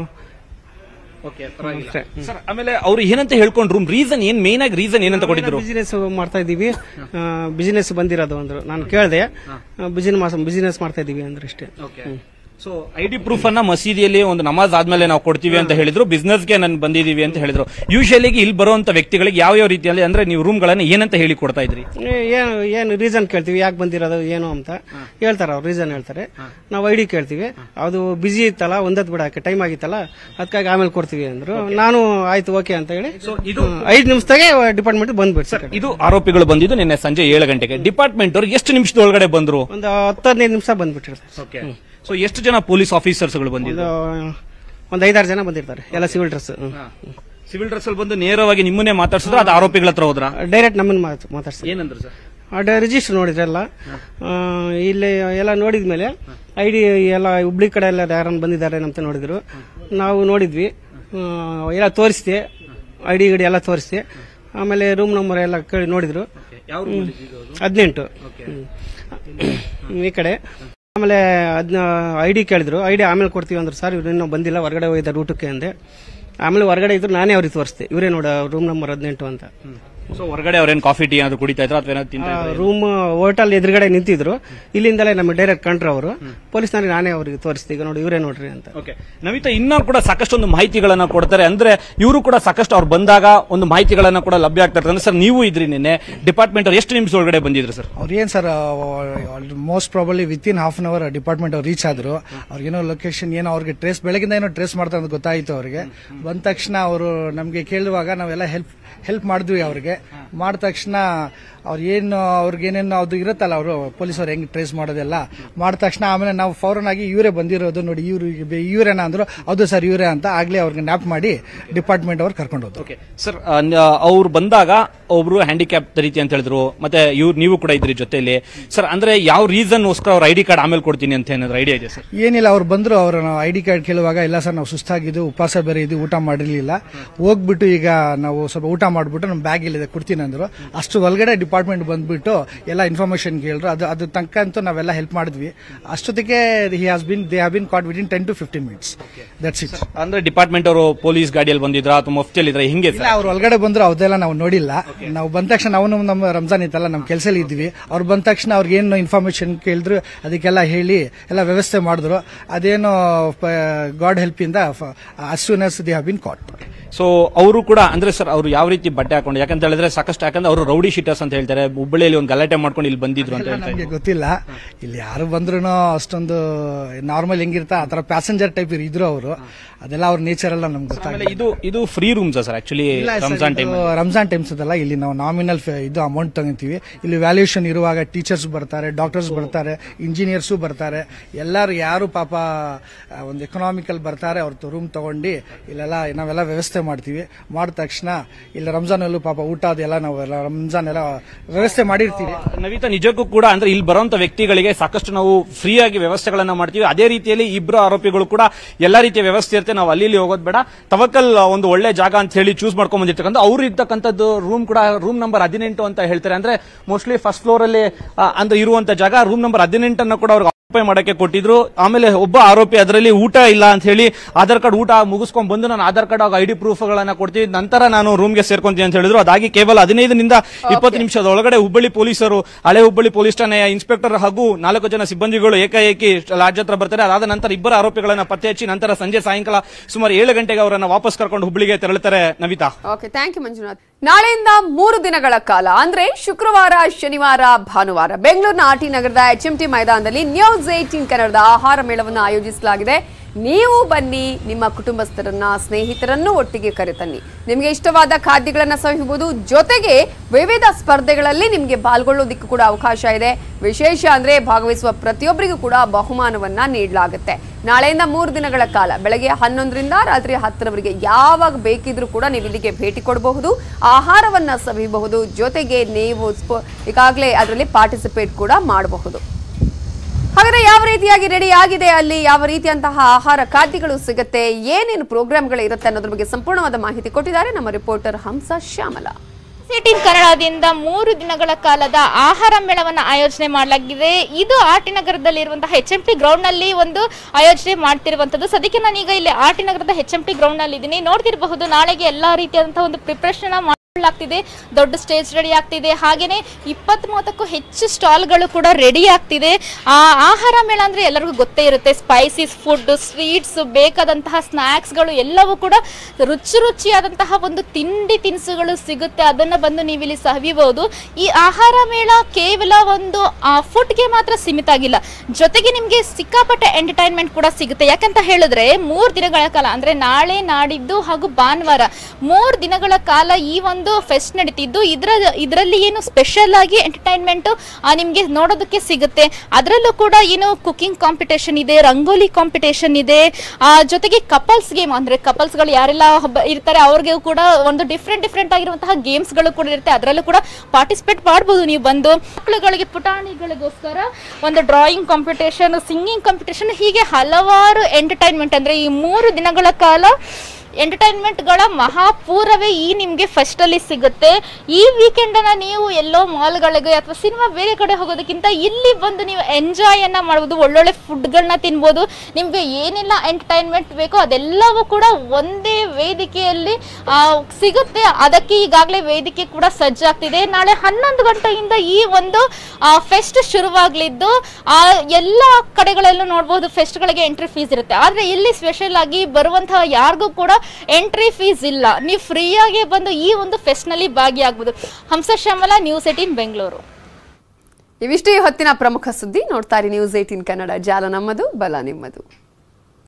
ಓಕೆ ಅಷ್ಟೇ. ಸರ್ ಆಮೇಲೆ ಅವ್ರು ಏನಂತ ಹೇಳ್ಕೊಂಡ್ರು ರೀಸನ್ ಏನ್ ಮೇನ್ ಆಗಿ ರೀಸನ್ ಏನಂತ ಕೊಟ್ಟಿದ್ರು ಬಿಸಿನೆಸ್ ಮಾಡ್ತಾ ಇದೀವಿ ಬಿಸಿನೆಸ್ ಬಂದಿರೋದು ಅಂದ್ರು ನಾನು ಕೇಳಿದೆ ಬಿಸಿನೆಸ್ ಬಿಸಿನೆಸ್ ಮಾಡ್ತಾ ಇದೀವಿ ಅಂದ್ರೆ ಅಷ್ಟೇ ಹ್ಮ್. ಸೊ ಐಡಿ ಪ್ರೂಫ್ ಅನ್ನ ಮಸೀದಿಯಲ್ಲಿ ಒಂದು ನಮಾಜ್ ಆದ್ಮೇಲೆ ನಾವು ಕೊಡ್ತೀವಿ ಅಂತ ಹೇಳಿದ್ರು ಬಿಸ್ನೆಸ್ಗೆ ನಾನು ಬಂದಿದೀವಿ ಅಂತ ಹೇಳಿದ್ರು ಯೂಶಲಿ ಇಲ್ಲಿ ಬರುವಂತ ವ್ಯಕ್ತಿಗಳಿಗೆ ಯಾವ ಯಾವ ರೀತಿಯಲ್ಲಿ ಅಂದ್ರೆ ನೀವು ರೂಮ್ ಗಳನ್ನ ಏನಂತ ಹೇಳಿ ಕೊಡ್ತಾ ಇದ್ರಿ ಏ- ಏನು ಏನು ರೀಸನ್ ಕೇಳ್ತೀವಿ ಯಾಕೆ ಬಂದಿರೋದು ಏನು ಅಂತ ಹೇಳ್ತಾರೆ ಅವ್ರು ರೀಸನ್ ಹೇಳ್ತಾರೆ ನಾವು ಐಡಿ ಕೇಳ್ತೀವಿ ಅದು ಬಿಸಿ ಇತ್ತಲ್ಲ ಒಂದತ್ ಬಿಡಕ್ಕೆ ಟೈಮ್ ಆಗಿತ್ತಲ್ಲ ಅದಕ್ಕಾಗಿ ಆಮೇಲೆ ಕೊಡ್ತೀವಿ ಅಂದ್ರು ನಾನು ಆಯ್ತು ಓಕೆ ಅಂತ ಹೇಳಿ ಹ್ಮ್, ಐದು ನಿಮಿಷದಾಗೆ ಡಿಪಾರ್ಟ್ಮೆಂಟ್ ಬಂದ್ಬಿಟ್ಟು ಸರ್ ಇದು ಆರೋಪಿಗಳು ಬಂದಿದ್ದು ನಿನ್ನೆ ಸಂಜೆ ಏಳು ಗಂಟೆಗೆ ಡಿಪಾರ್ಟ್ಮೆಂಟ್ ಅವ್ರು ಎಷ್ಟು ನಿಮಿಷದೊಳಗಡೆ ಬಂದ್ರು ಒಂದು ಹತ್ತು ಹದಿನೈದು ನಿಮಿಷ ಬಂದ್ಬಿಟ್ಟಿರ್ತಾರೆ ಸೊ ಎಷ್ಟು ಜನ ಪೊಲೀಸ್ ಆಫೀಸರ್ಸ್ಗಳು ಬಂದಿದ್ರು ಒಂದು ಒಂದು ಐದಾರು ಜನ ಬಂದಿರ್ತಾರೆ ಎಲ್ಲ ಸಿವಿಲ್ ಡ್ರೆಸ್ ಸಿವಿಲ್ ಡ್ರೆಸ್ ಅಲ್ಲಿ ಬಂದು ನೇರವಾಗಿ ನಿಮ್ಮನ್ನೇ ಮಾತಾಡ್ಸಿದ್ರೆ ಅದು ಆರೋಪಿಗಳ ಹತ್ರ ಹೋದ್ರ ಡೈರೆಕ್ಟ್ ನಮ್ಮನ್ನ ಮಾತ್- ಮಾತಾಡ್ಸಿ ಏನಂದ್ರು ಸರ್ ಅಡ ರಿಜಿಸ್ಟರ್ ನೋಡಿದ್ರಲ್ಲ ಆ, ಇಲ್ಲಿ ಎಲ್ಲ ನೋಡಿದ್ಮೇಲೆ ಐ ಡಿ ಎಲ್ಲ ಹುಬ್ಳಿ ಕಡೆ ಎಲ್ಲ ಯಾರನ್ನ ಬಂದಿದ್ದಾರೆ ಅಂತ ನೋಡಿದ್ರು ನಾವು ನೋಡಿದ್ವಿ ಆ, ಎಲ್ಲ ತೋರಿಸ್ದೆ ಐ ಡಿ ಗಿಡಿ ಎಲ್ಲ ತೋರಿಸ್ದೆ ಆಮೇಲೆ ರೂಮ್ ನಂಬರ್ ಎಲ್ಲ ಕೇಳಿ ನೋಡಿದ್ರು ಹದಿನೆಂಟು ಈ ಕಡೆ ಆಮೇಲೆ ಅದನ್ನ ಐ ಡಿ ಕೇಳಿದ್ರು ಐ ಡಿ ಆಮೇಲೆ ಕೊಡ್ತೀವಿ ಅಂದ್ರು ಸರ್ ಇವ್ರು ಇನ್ನೂ ಬಂದಿಲ್ಲ ಹೊರಗಡೆ ಹೋಗಿದ್ದಾರೆ ಊಟಕ್ಕೆ ಅಂದೆ ಆಮೇಲೆ ಹೊರಗಡೆ ಇದ್ರು ನಾನೇ ಅವ್ರಿಗೆ ತೋರಿಸ್ದೆ ಇವರೇ ನೋಡ ರೂಮ್ ನಂಬರ್ ಹದಿನೆಂಟು ಅಂತ ಸೊ ಹೊರಗಡೆ ಅವ್ರೇನ್ ಕಾಫಿ ಟೀ ಏನಾದ್ರು ಕುಡಿತಾ ಇದ್ರ ಅಥವಾ ಏನಾದ್ರು ತಿಂತಾ ಇದ್ರಾ? ರೂಮ್ ಹೋಟೆಲ್ ಎದುರುಗಡೆ ನಿಂತಿದ್ರು ಇಲ್ಲಿಂದಲೇ ನಮಗೆ ಡೈರೆಕ್ಟ್ ಕಂಡ್ರು ಅವರು ಪೊಲೀಸ್ನವ್ರಿಗೆ ನಾನೇ ಅವ್ರಿಗೆ ತೋರಿಸ್ದೆ ಈಗ ನೋಡಿ ಇವರೇ ನೋಡ್ರಿ ಅಂತ ಓಕೆ ನಮಿತಾ ಇನ್ನೂ ಕೂಡ ಸಾಕಷ್ಟೊಂದು ಮಾಹಿತಿಗಳನ್ನ ಕೊಡ್ತಾರೆ ಅಂದ್ರೆ ಇವರು ಕೂಡ ಸಾಕಷ್ಟು ಅವ್ರು ಬಂದಾಗ ಒಂದು ಮಾಹಿತಿಗಳನ್ನ ಕೂಡ ಲಭ್ಯ ಆಗ್ತಾ ಇರ್ತಾರೆ ಸರ್ ನೀವು ಇದ್ರಿ ನಿನ್ನೆ ಡಿಪಾರ್ಟ್ಮೆಂಟ್ ಅವ್ರು ಎಷ್ಟು ನಿಮಿಷ ಒಳಗಡೆ ಬಂದಿದ್ರು ಸರ್ ಅವ್ರು ಏನು sir most probably within half an hour department ಅವ್ರು ರೀಚ್ ಆದ್ರು ಅವ್ರಿಗೇನೋ ಲೊಕೇಶನ್ ಏನೋ ಅವ್ರಿಗೆ ಟ್ರೇಸ್ ಬೆಳಗಿಂದ ಏನೋ ಟ್ರೇಸ್ ಮಾಡ್ತಾ ಅಂತ ಗೊತ್ತಾಯಿತು ಅವ್ರಿಗೆ ಬಂದ ತಕ್ಷಣ ಅವರು ನಮಗೆ ಕೇಳುವಾಗ ನಾವೆಲ್ಲ ಹೆಲ್ಪ್ ಹೆಲ್ಪ್ ಮಾಡಿದ್ವಿ ಅವ್ರಿಗೆ ಮಾಡಿದ ತಕ್ಷಣ ಅವ್ರು ಏನು ಅವ್ರಿಗೇನೇನು ಅದು ಇರುತ್ತಲ್ಲ ಅವರು ಪೊಲೀಸವ್ರು ಹೆಂಗ್ ಟ್ರೇಸ್ ಮಾಡೋದೆಲ್ಲ ಮಾಡಿದ ತಕ್ಷಣ ಆಮೇಲೆ ನಾವು ಫೌರನ್ ಆಗಿ ಇವರೇ ಬಂದಿರೋದು ನೋಡಿ ಇವ್ರು ಇವರೇನ ಅಂದ್ರು ಹೌದು ಸರ್ ಇವರೇ ಅಂತ ಆಗ್ಲೇ ಅವ್ರಿಗೆ ನ್ಯಾಪ್ ಮಾಡಿ ಡಿಪಾರ್ಟ್ಮೆಂಟ್ ಅವ್ರು ಕರ್ಕೊಂಡು ಹೋದ್ರು ಓಕೆ ಸರ್ ಅವ್ರು ಬಂದಾಗ ಒಬ್ರು ಹ್ಯಾಂಡಿಕ್ಯಾಪ್ ರೀತಿ ಅಂತ ಹೇಳಿದ್ರು ಮತ್ತೆ ಇವ್ರು ನೀವು ಕೂಡ ಇದ್ರಿ ಜೊತೆಲಿ ಸರ್ ಅಂದ್ರೆ ಯಾವ ರೀಸನ್ಗೋಸ್ಕರ ಅವ್ರ ಐಡಿ ಕಾರ್ಡ್ ಆಮೇಲೆ ಕೊಡ್ತೀನಿ ಅಂತ ಏನಾದ್ರು ಐಡಿಯಾ ಇದೆ ಸರ್ ಏನಿಲ್ಲ ಅವ್ರು ಬಂದ್ರು ಅವ್ರ ಐ ಡಿ ಕಾರ್ಡ್ ಕೇಳುವಾಗ ಇಲ್ಲ ಸರ್ ನಾವು ಸುಸ್ತಾಗಿದ್ದು ಉಪವಾಸ ಬೇರೆ ಇದು ಊಟ ಮಾಡಿರ್ಲಿಲ್ಲ ಹೋಗ್ಬಿಟ್ಟು ಈಗ ನಾವು ಸ್ವಲ್ಪ ಊಟ ಮಾಡ್ಬಿಟ್ಟು ನಮ್ಮ ಬ್ಯಾಗ್ ಇಲ್ಲಿದೆ ಕೊಡ್ತೀನಿ ಅಂದ್ರು ಅಷ್ಟು ಒಳಗಡೆ ಡಿಪಾರ್ಟ್ಮೆಂಟ್ ಬಂದ್ಬಿಟ್ಟು ಎಲ್ಲ ಇನ್ಫಾರ್ಮೇಶನ್ ಕೇಳಿದ್ರು ಅದು ಅದು ತನಕ ಅಂತೂ ನಾವೆಲ್ಲ ಹೆಲ್ಪ್ ಮಾಡಿದ್ವಿ ಅಷ್ಟೊತ್ತಿಗೆ he has been they have been caught within ten to fifteen minutes that's it ಅಂದ್ರೆ ಡಿಪಾರ್ಟ್ಮೆಂಟ್ ಅವರು ಪೊಲೀಸ್ ಗಾಡಿಯಲ್ಲಿ ಬಂದಿದ್ರ ಅಥವಾ ಮುಫ್ತಿಯಲ್ಲಿ ಇದ್ರ ಹಿಂಗೆ ಇಲ್ಲ ಅವ್ರು ಒಳಗಡೆ ಬಂದ್ರು ಅದೆಲ್ಲ ನಾವು ನೋಡಿಲ್ಲ ನಾವು ಬಂದ ತಕ್ಷಣ ನಾವು ನಮ್ಮ ರಂಜಾನ್ ಇತ್ತಲ್ಲ ನಮ್ಮ ಕೆಲಸದಲ್ಲಿ ಇದ್ವಿ ಅವ್ರು ಬಂದ ತಕ್ಷಣ ಅವ್ರಿಗೆ ಏನು ಇನ್ಫಾರ್ಮೇಶನ್ ಕೇಳಿದ್ರು ಅದಕ್ಕೆಲ್ಲ ಹೇಳಿ ಎಲ್ಲ ವ್ಯವಸ್ಥೆ ಮಾಡಿದ್ರು ಅದೇನು ಗಾಡ್ ಹೆಲ್ಪ್ ಇಂದ as soon as they have been caught so ಅವರು ಕೂಡ ಅಂದ್ರೆ ಸರ್ ಅವರು ಯಾವ ರೀತಿ ಬಟ್ಟೆ ಹಾಕೊಂಡು ಯಾಕಂತ ಹೇಳಿದ್ರೆ ಸಾಕಷ್ಟು ಯಾಕಂದ್ರೆ ಅವರು ರೌಡಿ ಶೀಟರ್ಸ್ ಅಂತ ಹೇಳ್ತಾರೆ ಹುಬ್ಬಳ್ಳಿಯಲ್ಲಿ ಒಂದು ಗಲಾಟೆ ಮಾಡ್ಕೊಂಡು ಇಲ್ಲಿ ಬಂದಿದ್ರು ಅಂತ ಹೇಳ್ತಾರೆ ನಮಗೆ ಗೊತ್ತಿಲ್ಲ ಇಲ್ಲಿ ಯಾರು ಬಂದ್ರು ಅಷ್ಟೊಂದು ನಾರ್ಮಲ್ ಹೆಂಗಿರ್ತಾ ಆತರ ಪ್ಯಾಸೆಂಜರ್ ಟೈಪ್ ಇದ್ರು ಅವರು ಅದೆಲ್ಲ ಅವ್ರ ನೇಚರ್ ಎಲ್ಲ ನಮ್ಗೆ ಆಮೇಲೆ ಗೊತ್ತಾಗಿಲ್ಲ ಇದು ಇದು ಫ್ರೀ ರೂಮ್ಸ್ ಸರ್ ಆಕ್ಚುಲಿ ಇಲ್ಲ sir, ರಂಜಾನ್ ಇದು ಟೈಮ್ ರಂಜಾನ್ ಟೈಮ್ಸ್ ಅದಲ್ಲ ಇಲ್ಲಿ ನಾವು ನಾಮಿನಲ್ ಇದು ಅಮೌಂಟ್ ತಗೊಂತೀವಿ ಇಲ್ಲಿ ವ್ಯಾಲ್ಯೂಷನ್ ಇರುವಾಗ ಟೀಚರ್ಸ್ ಬರ್ತಾರೆ ಡಾಕ್ಟರ್ಸ್ ಬರ್ತಾರೆ ಇಂಜಿನಿಯರ್ಸು ಬರ್ತಾರೆ ಎಲ್ಲರೂ ಯಾರು ಪಾಪ ಆ, ಒಂದು ಎಕನಾಮಿಕಲ್ ಬರ್ತಾರೆ ಅವ್ರ ರೂಮ್ ತಗೊಂಡು ಇಲ್ಲೆಲ್ಲ ನಾವೆಲ್ಲ ವ್ಯವಸ್ಥೆ ಮಾಡ್ತೀವಿ ಮಾಡಿದ ತಕ್ಷಣ ಇಲ್ಲಿ ರಂಜಾನಲ್ಲೂ ಪಾಪ ಊಟ ಅದೆಲ್ಲ ನಾವು ಎಲ್ಲ ರಂಜಾನ್ ಎಲ್ಲ ವ್ಯವಸ್ಥೆ ಮಾಡಿರ್ತೀವಿ ನವಿತಾ ನಿಜಕ್ಕೂ ಕೂಡ ಅಂದ್ರೆ ಇಲ್ಲಿ ಬರುವಂತ ವ್ಯಕ್ತಿಗಳಿಗೆ ಸಾಕಷ್ಟು ನಾವು ಫ್ರೀ ಆಗಿ ವ್ಯವಸ್ಥೆಗಳನ್ನ ಮಾಡ್ತೀವಿ ಅದೇ ರೀತಿಯಲ್ಲಿ ಇಬ್ರು ಆರೋಪಿಗಳು ಕೂಡ ಎಲ್ಲಾ ರೀತಿಯ ವ್ಯವಸ್ಥೆ ಇರುತ್ತೆ ನಾವು ಅಲ್ಲಿ ಇಲ್ಲಿ ಹೋಗೋದ್ ಬೇಡ ತವಕಲ್ ಒಂದು ಒಳ್ಳೆ ಜಾಗ ಅಂತ ಹೇಳಿ ಚೂಸ್ ಮಾಡ್ಕೊಂಡ್ ಬಂದಿರ್ತಕ್ಕಂಥ ಅವ್ರು ಇರ್ತಕ್ಕಂಥದ್ದು ರೂಮ್ ಕೂಡ ರೂಮ್ ನಂಬರ್ ಹದಿನೆಂಟು ಅಂತ ಹೇಳ್ತಾರೆ ಅಂದ್ರೆ ಮೋಸ್ಟ್ಲಿ ಫಸ್ಟ್ ಫ್ಲೋರ್ ಅಲ್ಲಿ ಆ, ಅಂದ್ರೆ ಇರುವಂತ ಜಾಗ ರೂಮ್ ನಂಬರ್ ಹದಿನೆಂಟನ್ನ ಕೂಡ ಅವ್ರಿಗೆ ಆಕ್ಯುಪೈ ಮಾಡಕ್ಕೆ ಕೊಟ್ಟಿದ್ರು ಆಮೇಲೆ ಒಬ್ಬ ಆರೋಪಿ ಅದರಲ್ಲಿ ಊಟ ಇಲ್ಲ ಅಂತ ಹೇಳಿ ಆಧಾರ್ ಕಾರ್ಡ್ ಊಟ ಮುಗಿಸ್ಕೊಂಡ್ ಬಂದು ನಾನು Aadhaar card I D proof ಗಳನ್ನ ಕೊಡ್ತೀವಿ ನಂತರ ನಾನು ರೂಮ್ಗೆ ಸೇರ್ಕೊಂತೀನಿ ಅಂತ ಹೇಳಿದ್ರು ಅದಾಗಿ ಕೇವಲ ಹದಿನೈದರಿಂದ ಇಪ್ಪತ್ತು ನಿಮಿಷದ ಒಳಗಡೆ ಹುಬ್ಬಳ್ಳಿ ಪೊಲೀಸರು ಹಳೆ ಹುಬ್ಬಳ್ಳಿ ಪೊಲೀಸ್ ಠಾಣೆಯ ಇನ್ಸ್ಪೆಕ್ಟರ್ ಹಾಗೂ ನಾಲ್ಕು ಜನ ಸಿಬ್ಬಂದಿಗಳು ಏಕಾಏಕಿ ಲಾಡ್ಜ್ ಹತ್ರ ಬರ್ತಾರೆ ಅದಾದ ನಂತರ ಇಬ್ಬರು ಆರೋಪಿಗಳನ್ನ ಪತ್ತೆ ಹಚ್ಚಿ ನಂತರ ಸಂಜೆ ಸಾಯಂಕಾಲ ಸುಮಾರು ಏಳು ಗಂಟೆಗೆ ಅವರನ್ನ ವಾಪಸ್ ಕರ್ಕೊಂಡು ಹುಬ್ಬಳ್ಳಿಗೆ ತೆರಳುತ್ತಾರೆ Navita okay thank you Manjunath ನಾಳೆಯಿಂದ ಮೂರು ದಿನಗಳ ಕಾಲ ಅಂದ್ರೆ ಶುಕ್ರವಾರ ಶನಿವಾರ ಭಾನುವಾರ ಬೆಂಗಳೂರಿನ ಆರ್ಟಿ ನಗರದ ಎಚ್ ಟಿ ಮೈದಾನದಲ್ಲಿ ನ್ಯೂಸ್ ಏಟೀನ್ ಕನ್ನಡದ ಆಹಾರ ಮೇಳವನ್ನು ಆಯೋಜಿಸಲಾಗಿದೆ ನೀವು ಬನ್ನಿ ನಿಮ್ಮ ಕುಟುಂಬಸ್ಥರನ್ನ ಸ್ನೇಹಿತರನ್ನು ಒಟ್ಟಿಗೆ ಕರೆತನ್ನಿ ನಿಮಗೆ ಇಷ್ಟವಾದ ಖಾದ್ಯಗಳನ್ನ ಸವಿಬಹುದು ಜೊತೆಗೆ ವಿವಿಧ ಸ್ಪರ್ಧೆಗಳಲ್ಲಿ ನಿಮಗೆ ಪಾಲ್ಗೊಳ್ಳೋದಿಕ್ಕೂ ಕೂಡ ಅವಕಾಶ ಇದೆ ವಿಶೇಷ ಅಂದ್ರೆ ಭಾಗವಹಿಸುವ ಪ್ರತಿಯೊಬ್ಬರಿಗೂ ಕೂಡ ಬಹುಮಾನವನ್ನ ನೀಡಲಾಗುತ್ತೆ ನಾಳೆಯಿಂದ ಮೂರು ದಿನಗಳ ಕಾಲ ಬೆಳಗ್ಗೆ ಹನ್ನೊಂದರಿಂದ ರಾತ್ರಿ ಹತ್ತರವರೆಗೆ ಯಾವಾಗ ಬೇಕಿದ್ರೂ ಕೂಡ ನೀವು ಇಲ್ಲಿಗೆ ಭೇಟಿ ಕೊಡಬಹುದು ಆಹಾರವನ್ನ ಸವಿಯಬಹುದು ಜೊತೆಗೆ ನೀವು ಸ್ಪ- ಈಗಾಗಲೇ ಅದರಲ್ಲಿ ಪಾರ್ಟಿಸಿಪೇಟ್ ಕೂಡ ಮಾಡಬಹುದು ಹಾಗಾದ್ರೆ ಯಾವ ರೀತಿಯಾಗಿ ರೆಡಿ ಆಗಿದೆ ಅಲ್ಲಿ ಯಾವ ರೀತಿಯಂತಹ ಆಹಾರ ಖಾದ್ಯಗಳು ಸಿಗುತ್ತೆ ಏನೇನು ಪ್ರೋಗ್ರಾಮ್ಗಳು ಇರುತ್ತೆ ಅನ್ನೋದ್ರ ಬಗ್ಗೆ ಸಂಪೂರ್ಣವಾದ ಮಾಹಿತಿ ಕೊಟ್ಟಿದ್ದಾರೆ ನಮ್ಮ ರಿಪೋರ್ಟರ್ ಹಂಸ ಶ್ಯಾಮಲಾ ಸಿಟಿನ್ ಕನ್ನಡದಿಂದ ಮೂರು ದಿನಗಳ ಕಾಲದ ಆಹಾರ ಮೇಳವನ್ನು ಆಯೋಜನೆ ಮಾಡಲಾಗಿದೆ ಇದು ಆರ್ಟಿ ನಗರದಲ್ಲಿರುವಂತಹ ಎಚ್ ಎಂ ಟಿ ಗ್ರೌಂಡ್ ನಲ್ಲಿ ಒಂದು ಆಯೋಜನೆ ಮಾಡ್ತಿರುವಂತದ್ದು ಸದ್ಯಕ್ಕೆ ನಾನೀಗ ಇಲ್ಲಿ ಆರ್ಟಿ ನಗರದ ಎಚ್ ಎಂ ಟಿ ಗ್ರೌಂಡ್ ನಲ್ಲಿ ಇದ್ದೀನಿ ನೋಡ್ತಿರಬಹುದು ನಾಳೆಗೆ ಎಲ್ಲಾ ರೀತಿಯಾದಂತಹ ಒಂದು ಪ್ರಿಪ್ರೇಷನ್ ಆಗ್ತಿದೆ ದೊಡ್ಡ ಸ್ಟೇಜ್ ರೆಡಿ ಆಗ್ತಿದೆ ಹಾಗೇನೆ ಇಪ್ಪತ್ತ್ ಮೂವತ್ತಕ್ಕೂ ಹೆಚ್ಚು ಸ್ಟಾಲ್ಗಳು ಕೂಡ ರೆಡಿ ಆಗ್ತಿದೆ ಆ ಆಹಾರ ಮೇಳ ಅಂದ್ರೆ ಎಲ್ಲರಿಗೂ ಗೊತ್ತೇ ಇರುತ್ತೆ ಸ್ಪೈಸೀಸ್ ಫುಡ್ ಸ್ವೀಟ್ಸ್ ಬೇಕಾದಂತಹ ಸ್ನ್ಯಾಕ್ಸ್ಗಳು ಎಲ್ಲವೂ ಕೂಡ ರುಚಿ ರುಚಿಯಾದಂತಹ ಒಂದು ತಿಂಡಿ ತಿನಿಸುಗಳು ಸಿಗುತ್ತೆ ಅದನ್ನ ಬಂದು ನೀವು ಇಲ್ಲಿ ಸವಿಬಹುದು ಈ ಆಹಾರ ಮೇಳ ಕೇವಲ ಒಂದು ಫುಡ್ಗೆ ಮಾತ್ರ ಸೀಮಿತ ಆಗಿಲ್ಲ ಜೊತೆಗೆ ನಿಮಗೆ ಸಿಕ್ಕಾಪಟ್ಟೆ ಎಂಟರ್ಟೈನ್ಮೆಂಟ್ ಕೂಡ ಸಿಗುತ್ತೆ ಯಾಕಂತ ಹೇಳಿದ್ರೆ ಮೂರು ದಿನಗಳ ಕಾಲ ಅಂದ್ರೆ ನಾಳೆ ನಾಡಿದ್ದು ಹಾಗೂ ಭಾನುವಾರ ಮೂರು ದಿನಗಳ ಕಾಲ ಈ ಒಂದು ಫೆಸ್ಟ್ ನಡೀತಿದ್ದು ಇದರ ಇದರಲ್ಲಿ ಏನು ಸ್ಪೆಷಲ್ ಆಗಿ ಎಂಟರ್ಟೈನ್ಮೆಂಟ್ ನಿಮಗೆ ನೋಡೋದಕ್ಕೆ ಸಿಗುತ್ತೆ ಅದರಲ್ಲೂ ಕೂಡ ಏನು ಕುಕಿಂಗ್ ಕಾಂಪಿಟೇಷನ್ ಇದೆ ರಂಗೋಲಿ ಕಾಂಪಿಟೇಷನ್ ಇದೆ ಆ, ಜೊತೆಗೆ ಕಪಲ್ಸ್ ಗೇಮ್ ಅಂದ್ರೆ ಕಪಲ್ಸ್ಗಳು ಯಾರೆಲ್ಲ ಒಬ್ಬ ಇರ್ತಾರೆ ಅವ್ರಿಗೆ ಕೂಡ ಒಂದು ಡಿಫ್ರೆಂಟ್ ಡಿಫ್ರೆಂಟ್ ಆಗಿರುವಂತಹ ಗೇಮ್ಸ್ಗಳು ಕೂಡ ಇರುತ್ತೆ ಅದರಲ್ಲೂ ಕೂಡ ಪಾರ್ಟಿಸಿಪೇಟ್ ಮಾಡ್ಬೋದು ನೀವು ಬಂದು ಮಕ್ಕಳುಗಳಿಗೆ ಪುಟಾಣಿಗಳಿಗೋಸ್ಕರ ಒಂದು ಡ್ರಾಯಿಂಗ್ ಕಾಂಪಿಟೇಷನ್ ಸಿಂಗಿಂಗ್ ಕಾಂಪಿಟೇಷನ್ ಹೀಗೆ ಹಲವಾರು ಎಂಟರ್ಟೈನ್ಮೆಂಟ್ ಅಂದ್ರೆ ಈ ಮೂರು ದಿನಗಳ ಕಾಲ ಎಂಟರ್ಟೈನ್ಮೆಂಟ್ಗಳ ಮಹಾಪೂರವೇ ಈ ನಿಮಗೆ ಫಸ್ಟ್ ಅಲ್ಲಿ ಸಿಗುತ್ತೆ ಈ ವೀಕೆಂಡ್ ಅನ್ನ ನೀವು ಎಲ್ಲೋ ಮಾಲ್ಗಳಿಗೆ ಅಥವಾ ಸಿನಿಮಾ ಬೇರೆ ಕಡೆ ಹೋಗೋದಕ್ಕಿಂತ ಇಲ್ಲಿ ಬಂದು ನೀವು ಎಂಜಾಯ್ ಅನ್ನ ಮಾಡ್ಬೋದು ಒಳ್ಳೊಳ್ಳೆ ಫುಡ್ಗಳನ್ನ ತಿನ್ಬೋದು ನಿಮ್ಗೆ ಏನೆಲ್ಲ ಎಂಟರ್ಟೈನ್ಮೆಂಟ್ ಬೇಕೋ ಅದೆಲ್ಲವೂ ಕೂಡ ಒಂದೇ ವೇದಿಕೆಯಲ್ಲಿ ಆ, ಸಿಗುತ್ತೆ ಅದಕ್ಕೆ ಈಗಾಗಲೇ ವೇದಿಕೆ ಕೂಡ ಸಜ್ಜಾಗ್ತಿದೆ ನಾಳೆ ಹನ್ನೊಂದು ಗಂಟೆಯಿಂದ ಈ ಒಂದು ಫೆಸ್ಟ್ ಶುರುವಾಗ್ಲಿದ್ದು ಆ, ಎಲ್ಲ ಕಡೆಗಳಲ್ಲೂ ನೋಡ್ಬೋದು ಫೆಸ್ಟ್ಗಳಿಗೆ ಎಂಟ್ರಿ ಫೀಸ್ ಇರುತ್ತೆ ಆದ್ರೆ ಇಲ್ಲಿ ಸ್ಪೆಷಲ್ ಆಗಿ ಬರುವಂತಹ ಯಾರಿಗೂ ಕೂಡ ಎಂಟ್ರಿ ಫೀಸ್ ಇಲ್ಲ ನೀವು ಫ್ರೀಯಾಗಿ ಬಂದು ಈ ಒಂದು ಫೆಸ್ಟ್ ನಲ್ಲಿ ಭಾಗಿಯಾಗಬಹುದು ಹಂಸ ಶ್ಯಾಮಲ ನ್ಯೂಸ್ ಏಟೀನ್ ಬೆಂಗಳೂರು ಇವಿಷ್ಟೇ ಈ ಹೊತ್ತಿನ ಪ್ರಮುಖ ಸುದ್ದಿ ನೋಡ್ತಾರೆ ನ್ಯೂಸ್ ಏಟೀನ್ ಕನ್ನಡ ಜಾಲ ನಮ್ಮದು ಬಲ ನಿಮ್ಮದು